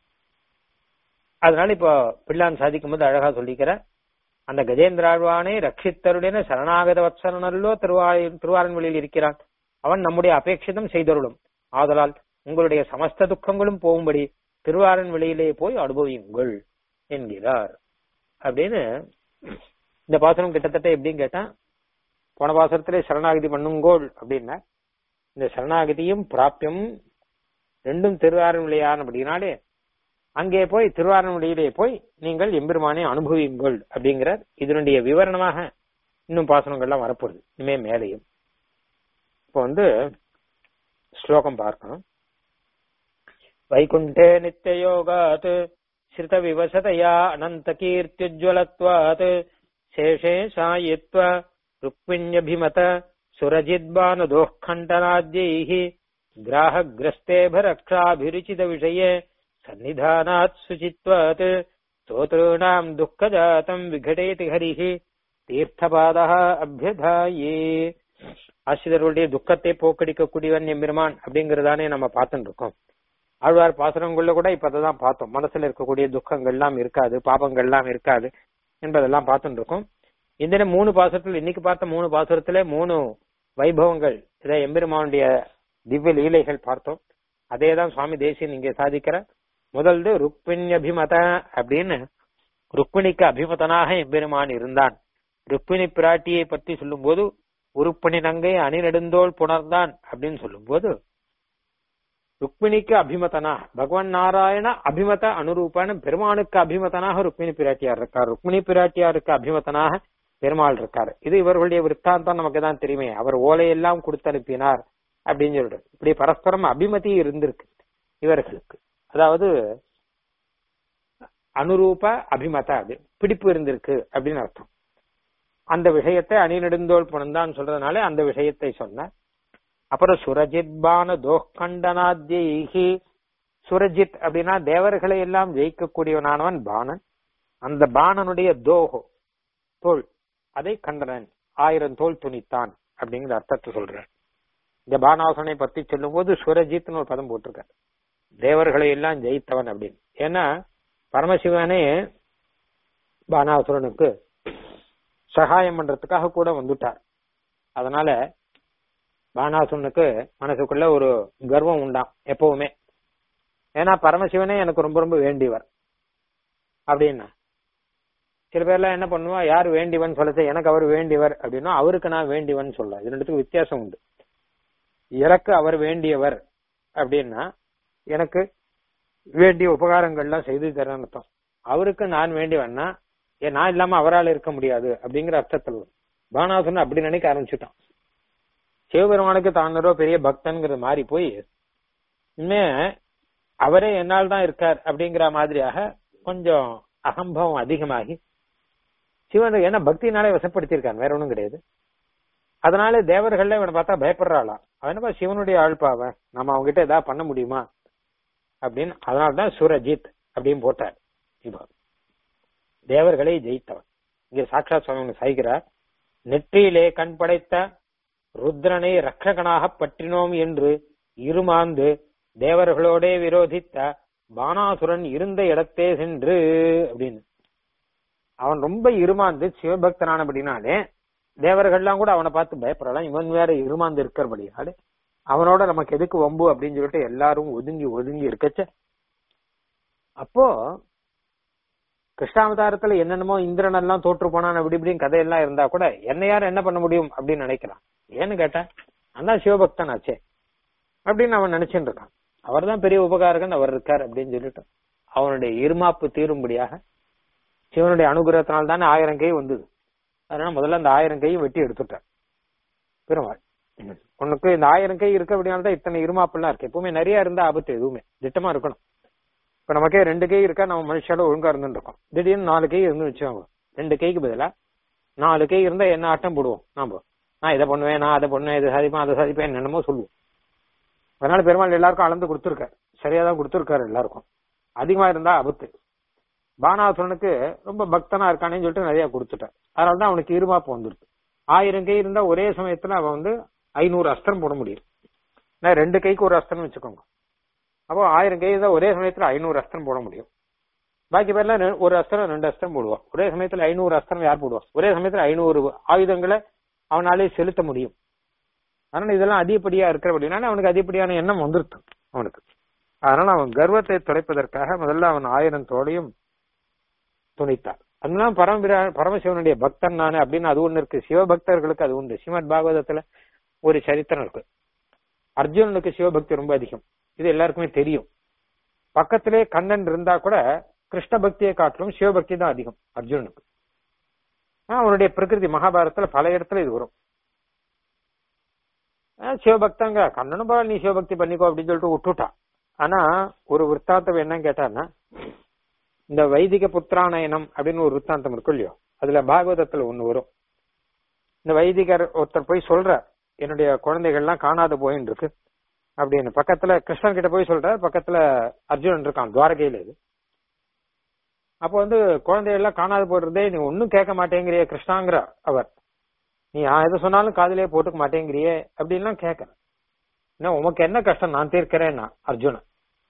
அதனால இப்போ பிள்ளான் சாதிக்கும் போது அழகா சொல்லிக்கிற அந்த கஜேந்திராழ்வானை ரட்சித்தருடன சரணாகத வத்சரனல்லோ திருவாய் திருவாரன்வெளியில் இருக்கிறான் அவன் நம்முடைய அபேட்சிதம் செய்தருளும் ஆதலால் உங்களுடைய சமஸ்த துக்கங்களும் போகும்படி திருவாரன் வெளியிலே போய் அனுபவியுங்கள் என்கிறார் அப்படின்னு இந்த பாசனம் கிட்டத்தட்ட எப்படின்னு கேட்டா போன பாசனத்திலே சரணாகதி பண்ணுங்கோள் அப்படின்னா இந்த சரணாகதியும் பிராப்பியம் ரெண்டும் திருவாரூர் அப்படின்னாலே அங்கே போய் திருவாரூரிலே போய் நீங்கள் எம்பெருமானை அனுபவியுங்கள் அப்படிங்கிறார் இதனுடைய விவரணமாக இன்னும் பாசனங்கள்லாம் வரப்போகுது இனிமே மேலையும் இப்போ வந்து ஸ்லோகம் பார்க்கணும் வைகுண்டே நித்தியோகாத் ஸ்ருத விவசதையா அனந்த கீர்த்தியுஜ்வலத்வாத் சேஷே சாயித்வ ருக்மிண்யபிமத சுரஜித்பானுதோःखण्डनाद्यैः ग्राहग्रस्तेभरक्षाभिरुचित विषये सन्निधानात् शुचित्वात् स्तोतॄणाम् दुःखजातम् विघटेति हरिः தீர்த்தபாதா அபியதாயே ஆசிரியர்களுடைய துக்கத்தை போக்கடிக்கக்கூடியவன் எம்பெருமான் அப்படிங்கறதானே நம்ம பார்த்துட்டு இருக்கோம் ஆழ்வார் பாசுரங்கள்ல கூட இப்ப தான் பார்த்தோம் மனசுல இருக்கக்கூடிய துக்கங்கள் எல்லாம் இருக்காது பாபங்கள் எல்லாம் இருக்காது என்பதெல்லாம் பார்த்துட்டு இருக்கோம் இந்த மூணு பாசுரத்துல இன்னைக்கு பார்த்த மூணு பாசுரத்துல மூணு வைபவங்கள் இதை எம்பெருமானுடைய திவ்ய லீலைகள் பார்த்தோம் அதே தான் சுவாமி தேசியன் இங்கே சாதிக்கிற முதல்து ருக்மிணி அபிமத அப்படின்னு ருக்மிணிக்கு அபிமதனாக எம்பெருமான் இருந்தான் ருக்மிணி பிராட்டியை பற்றி சொல்லும் போது உருப்பணி நங்கை அணிநெடுந்தோள் புணர்ந்தான் அப்படின்னு சொல்லும் போது ருக்மிணிக்கு அபிமதனா பகவான் நாராயண அபிமத அனுரூபான பெருமானுக்கு அபிமதனாக ருக்மிணி பிராட்டியார் இருக்கார் ருக்மிணி பிராட்டியாருக்கு அபிமதனாக பெருமாள் இருக்காரு இது இவர்களுடைய விற்த்தாந்தம் நமக்கு தான் தெரியுமே அவர் ஓலையெல்லாம் கொடுத்து அனுப்பினார் அப்படின்னு சொல்லிட்டு இப்படி பரஸ்பரம் அபிமதி இருந்திருக்கு இவர்களுக்கு அதாவது அனுரூப அபிமத அது பிடிப்பு இருந்திருக்கு அப்படின்னு அர்த்தம் அந்த விஷயத்தை அணிநெடுந்தோல் புணர்ந்தான் சொல்றதுனால அந்த விஷயத்தை சொன்ன அப்புறம் சுரஜித் பான தோக்கண்டனாத்யி சுரஜித் அப்படின்னா தேவர்களை எல்லாம் ஜெயிக்கக்கூடியவனானவன் பானன் அந்த பானனுடைய தோஹோ தோல் அதை கண்டனன் ஆயிரம் தோல் துணித்தான் அப்படிங்கிற அர்த்தத்தை சொல்றார் இந்த பானாசனை பத்தி சொல்லும் போது சுரஜித்னு ஒரு பதம் போட்டிருக்கார் தேவர்களை எல்லாம் ஜெயித்தவன் அப்படின்னு ஏன்னா பரமசிவனே பானாசுரனுக்கு சகாயம் பண்றதுக்காக கூட வந்துட்டார் அதனால பானாசுரனுக்கு மனசுக்குள்ள ஒரு கர்வம் உண்டாம் எப்பவுமே ஏன்னா பரமசிவனே எனக்கு ரொம்ப ரொம்ப வேண்டியவர் அப்படின்னா சில பேர்லாம் என்ன பண்ணுவா யார் வேண்டிவன் சொல்லச்ச எனக்கு அவர் வேண்டியவர் அப்படின்னா அவருக்கு நான் வேண்டியவன் சொல்ல இது ரெண்டுத்துக்கும் வித்தியாசம் உண்டு எனக்கு அவர் வேண்டியவர் அப்படின்னா எனக்கு வேண்டிய உபகாரங்கள்லாம் செய்து தரேன்னு அர்த்தம் அவருக்கு நான் வேண்டியவன்னா ஏன் நான் இல்லாம அவரால் இருக்க முடியாது அப்படிங்கிற அர்த்தத்தில் வரும் பானாசுரன் அப்படி நினைக்க ஆரம்பிச்சுட்டான் சிவபெருமானுக்கு தானரோ பெரிய பக்தன்கிறது மாறி போய் இனிமே அவரே என்னால் தான் இருக்கார் அப்படிங்கிற மாதிரியாக கொஞ்சம் அகம்பவம் அதிகமாகி சிவன் ஏன்னா பக்தினாலே வசப்படுத்தியிருக்கான் வேற ஒண்ணும் கிடையாது அதனால தேவர்கள்ல இவனை பார்த்தா பயப்படுறாளாம் அவன் என்னப்பா சிவனுடைய ஆழ்பாவன் நம்ம அவங்க கிட்ட ஏதாவது பண்ண முடியுமா அப்படின்னு அதனால்தான் சுரஜித் அப்படின்னு போட்டார் இப்போ தேவர்களை ஜெயித்தவன் இங்க சாட்சாத் சுவாமி சாய்கிறார் நெற்றியிலே கண் படைத்த ருத்ரனை ரட்சகனாக பற்றினோம் என்று இருமாந்து தேவர்களோடே விரோதித்த பானாசுரன் இருந்த இடத்தே சென்று அப்படின்னு அவன் ரொம்ப இருமாந்து சிவபக்தனானபடினாலே தேவர்கள்லாம் கூட அவனை பார்த்து பயப்படலாம் இவன் வேற இருமாந்து இருக்கிறபடினாலே அவனோட நமக்கு எதுக்கு வம்பு அப்படின்னு சொல்லிட்டு எல்லாரும் ஒதுங்கி ஒதுங்கி இருக்கச்ச அப்போ கிருஷ்ணாவதாரத்துல என்னென்னமோ இந்திரன் எல்லாம் தோற்று போனான் அப்படி இப்படின்னு கதையெல்லாம் இருந்தா கூட என்ன யார் என்ன பண்ண முடியும் அப்படின்னு நினைக்கிறான் ஏன்னு கேட்டேன் அதான் சிவபக்தன் ஆச்சே அப்படின்னு அவன் நினைச்சுட்டு இருக்கான் அவர் தான் பெரிய உபகாரகன் அவர் இருக்கார் அப்படின்னு சொல்லிட்டு அவனுடைய இருமாப்பு தீரும்படியாக சிவனுடைய அனுகிரகத்தினால் தானே ஆயிரம் கை வந்தது அதனால முதல்ல அந்த ஆயிரம் கையும் வெட்டி எடுத்துட்டார் பெருமாள் உனக்கு இந்த ஆயிரம் கை இருக்கு அப்படின்னால தான் இத்தனை இருமாப்பெல்லாம் இருக்கு எப்பவுமே நிறைய இருந்தா ஆபத்து எதுவுமே திட்டமா இருக்கணும் இப்ப நமக்கே ரெண்டு கை இருக்கா நம்ம மனுஷால ஒழுங்கா இருந்துட்டு இருக்கோம் திடீர்னு நாலு கை இருந்து வச்சுக்கோங்க ரெண்டு கைக்கு பதிலா நாலு கை இருந்தா என்ன ஆட்டம் போடுவோம் நாம நான் இதை பண்ணுவேன் நான் அதை பண்ணுவேன் இதை சாதிப்பேன் அதை சாதிப்பேன் என்னென்னமோ சொல்லுவோம் அதனால பெருமாள் எல்லாருக்கும் அளந்து கொடுத்துருக்காரு சரியா தான் கொடுத்துருக்காரு எல்லாருக்கும் அதிகமா இருந்தா ஆபத்து பானாசுரனுக்கு ரொம்ப பக்தனா இருக்கானேன்னு சொல்லிட்டு நிறைய கொடுத்துட்டார் அதனாலதான் அவனுக்கு இருமாப்பு வந்துருக்கு ஆயிரம் கை இருந்தா ஒரே சமயத்துல அவன் வந்து ஐநூறு அஸ்திரம் போட முடியும் நான் ரெண்டு கைக்கு ஒரு அஸ்திரம் வச்சுக்கோங்க அப்போ ஆயிரம் கை இருந்தா ஒரே சமயத்துல ஐநூறு அஸ்திரம் போட முடியும் பாக்கி பேர்லாம் ரெ- ஒரு அஸ்திரம் ரெண்டு அஸ்திரம் போடுவான் ஒரே சமயத்துல ஐநூறு அஸ்திரம் யார் போடுவா ஒரே சமயத்துல ஐநூறு ஆயுதங்களை அவனாலே செலுத்த முடியும் அதனால இதெல்லாம் அதிகப்படியா இருக்கிறபடினால அவனுக்கு அதிகப்படியான எண்ணம் வந்துருக்கு அவனுக்கு அதனால அவன் கர்வத்தை துடைப்பதற்காக முதல்ல அவன் ஆயிரம் தோடையும் துணித்தான் அதெல்லாம் பரமபிரா பரமசிவனுடைய பக்தன் நானு அப்படின்னு அது ஒண்ணு இருக்கு சிவபக்தர்களுக்கு அது உண்டு ஸ்ரீமத் பாகவதத்துல ஒரு சரித்திரம் இருக்கு அர்ஜுனனுக்கு சிவபக்தி ரொம்ப அதிகம் இது எல்லாருக்குமே தெரியும் பக்கத்திலே கண்ணன் இருந்தா கூட கிருஷ்ண பக்தியை காட்டிலும் சிவபக்தி தான் அதிகம் அர்ஜுனனுக்கு ஆனா, அவனுடைய பிரகிருதி மகாபாரதத்துல பல இடத்துல இது வரும் ஆ, சிவபக்தங்க கண்ணனும் பா நீ சிவபக்தி பண்ணிக்கோ அப்படின்னு சொல்லிட்டு விட்டுட்டான் ஆனா ஒரு விற்த்தாந்தம் என்னன்னு கேட்டான்னா இந்த வைதிக புத்திரானயனம் அப்படின்னு ஒரு விற்த்தாந்தம் இருக்கும் இல்லையோ அதுல பாகவதத்துல ஒண்ணு வரும் இந்த வைதிகர் ஒருத்தர் போய் சொல்றார் என்னுடைய குழந்தைகள்லாம் காணாத போயின்னு இருக்கு அப்படின்னு பக்கத்துல கிருஷ்ணன் கிட்ட போய் சொல்றார் பக்கத்துல அர்ஜுனன் இருக்கான் துவாரகையில இது அப்போ வந்து குழந்தைகள்லாம் காணாது போடுறதே நீ ஒன்னும் கேட்க மாட்டேங்கிறியே கிருஷ்ணாங்கிற அவர் நீ நான் எது சொன்னாலும் காதுலயே போட்டுக்க மாட்டேங்கிறியே அப்படின்லாம் கேட்கறேன் என்ன உமக்கு என்ன கஷ்டம் நான் தீர்க்கிறேன்னா அர்ஜுனன்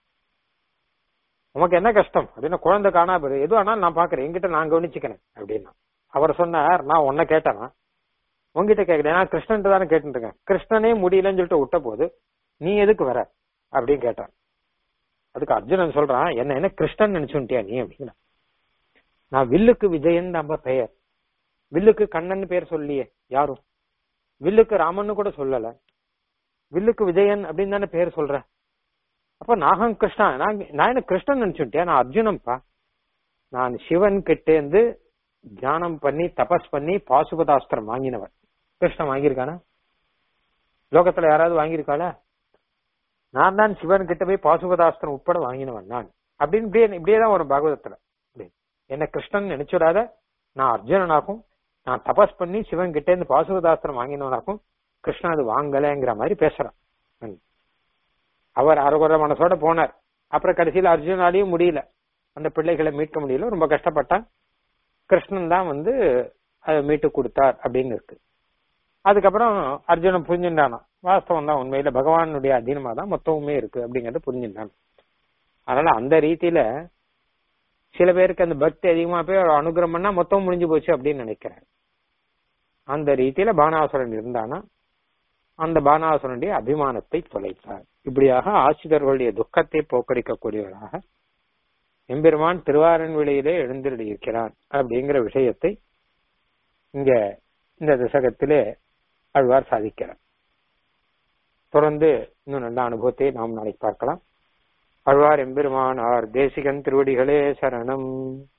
உமக்கு என்ன கஷ்டம் அப்படின்னா குழந்தை காணா போயிரு எது ஆனாலும் நான் பாக்குறேன் என்கிட்ட நான் கவனிச்சுக்கிறேன் அப்படின்னா அவர் சொன்னார் நான் உன்னை கேட்டேனா உங்ககிட்ட கேட்கிறேன் நான் கிருஷ்ணன் தானே கேட்டுட்டு இருக்கேன் கிருஷ்ணனே முடியலன்னு சொல்லிட்டு விட்ட போது நீ எதுக்கு வர அப்படின்னு கேட்டான் அதுக்கு அர்ஜுனன் சொல்றான் என்ன என்ன கிருஷ்ணன் நினைச்சுட்டியா நீ அப்படிங்கிற நான் வில்லுக்கு விஜயன் நம்ம பெயர் வில்லுக்கு கண்ணன் பேர் சொல்லியே யாரும் வில்லுக்கு ராமன்னு கூட சொல்லல வில்லுக்கு விஜயன் அப்படின்னு தானே பேர் சொல்ற அப்ப நாகம் கிருஷ்ணா நான் நான் என்ன கிருஷ்ணன் நினைச்சுட்டேன் நான் அர்ஜுனன்பா நான் சிவன் கிட்ட இருந்து தியானம் பண்ணி தபஸ் பண்ணி பாசுபதாஸ்திரம் வாங்கினவன் கிருஷ்ணன் வாங்கியிருக்கானா லோகத்துல யாராவது வாங்கியிருக்காளா நான் தான் சிவன் கிட்ட போய் பாசுபதாஸ்திரம் உட்பட வாங்கினவன் நான் அப்படின்னு இப்படியே இப்படியே தான் வரும் பாகவதத்துல இப்படி. என்ன கிருஷ்ணன் நினைச்சுடாத நான் அர்ஜுனனாக்கும் நான் தபஸ் பண்ணி சிவன் கிட்ட இருந்து பாசுபதாஸ்திரம் வாங்கினவனாக்கும் கிருஷ்ணன் அது வாங்கலைங்கிற மாதிரி பேசுறான் ம். அவர் அறுகுற மனசோட போனார் அப்புறம் கடைசியில அர்ஜுனாலையும் முடியல அந்த பிள்ளைகளை மீட்க முடியல ரொம்ப கஷ்டப்பட்டான் கிருஷ்ணன் தான் வந்து அதை மீட்டு கொடுத்தார் அப்படின்னு இருக்கு அதுக்கப்புறம் அர்ஜுனன் புரிஞ்சுட்டானான் வாஸ்தவம் தான் உண்மையில பகவானுடைய அதீனமா தான் மொத்தமுமே இருக்கு அப்படிங்கறத புரிஞ்சுட்டான் அதனால அந்த ரீதியில சில பேருக்கு அந்த பக்தி அதிகமா போய் அவர் அனுகிரகம் பண்ணா மொத்தம் முடிஞ்சு போச்சு அப்படின்னு நினைக்கிறேன் அந்த ரீதியில பானாசுரன் இருந்தானா அந்த பானாசுரனுடைய அபிமானத்தை தொலைத்தார் இப்படியாக ஆசிரியர்களுடைய துக்கத்தை போக்கடிக்கக்கூடியவராக எம்பெருமான் திருவாரன்விளையிலே எழுந்திருக்கிறான் அப்படிங்கிற விஷயத்தை இங்க இந்த தசகத்திலே அழ்வார் சாதிக்கிறார் தொடர்ந்து இன்னும் நல்ல அனுபவத்தை நாம் நாளைக்கு பார்க்கலாம் அழ்வார் எம்பெருமான் ஆர் தேசிகன் திருவடிகளே சரணம்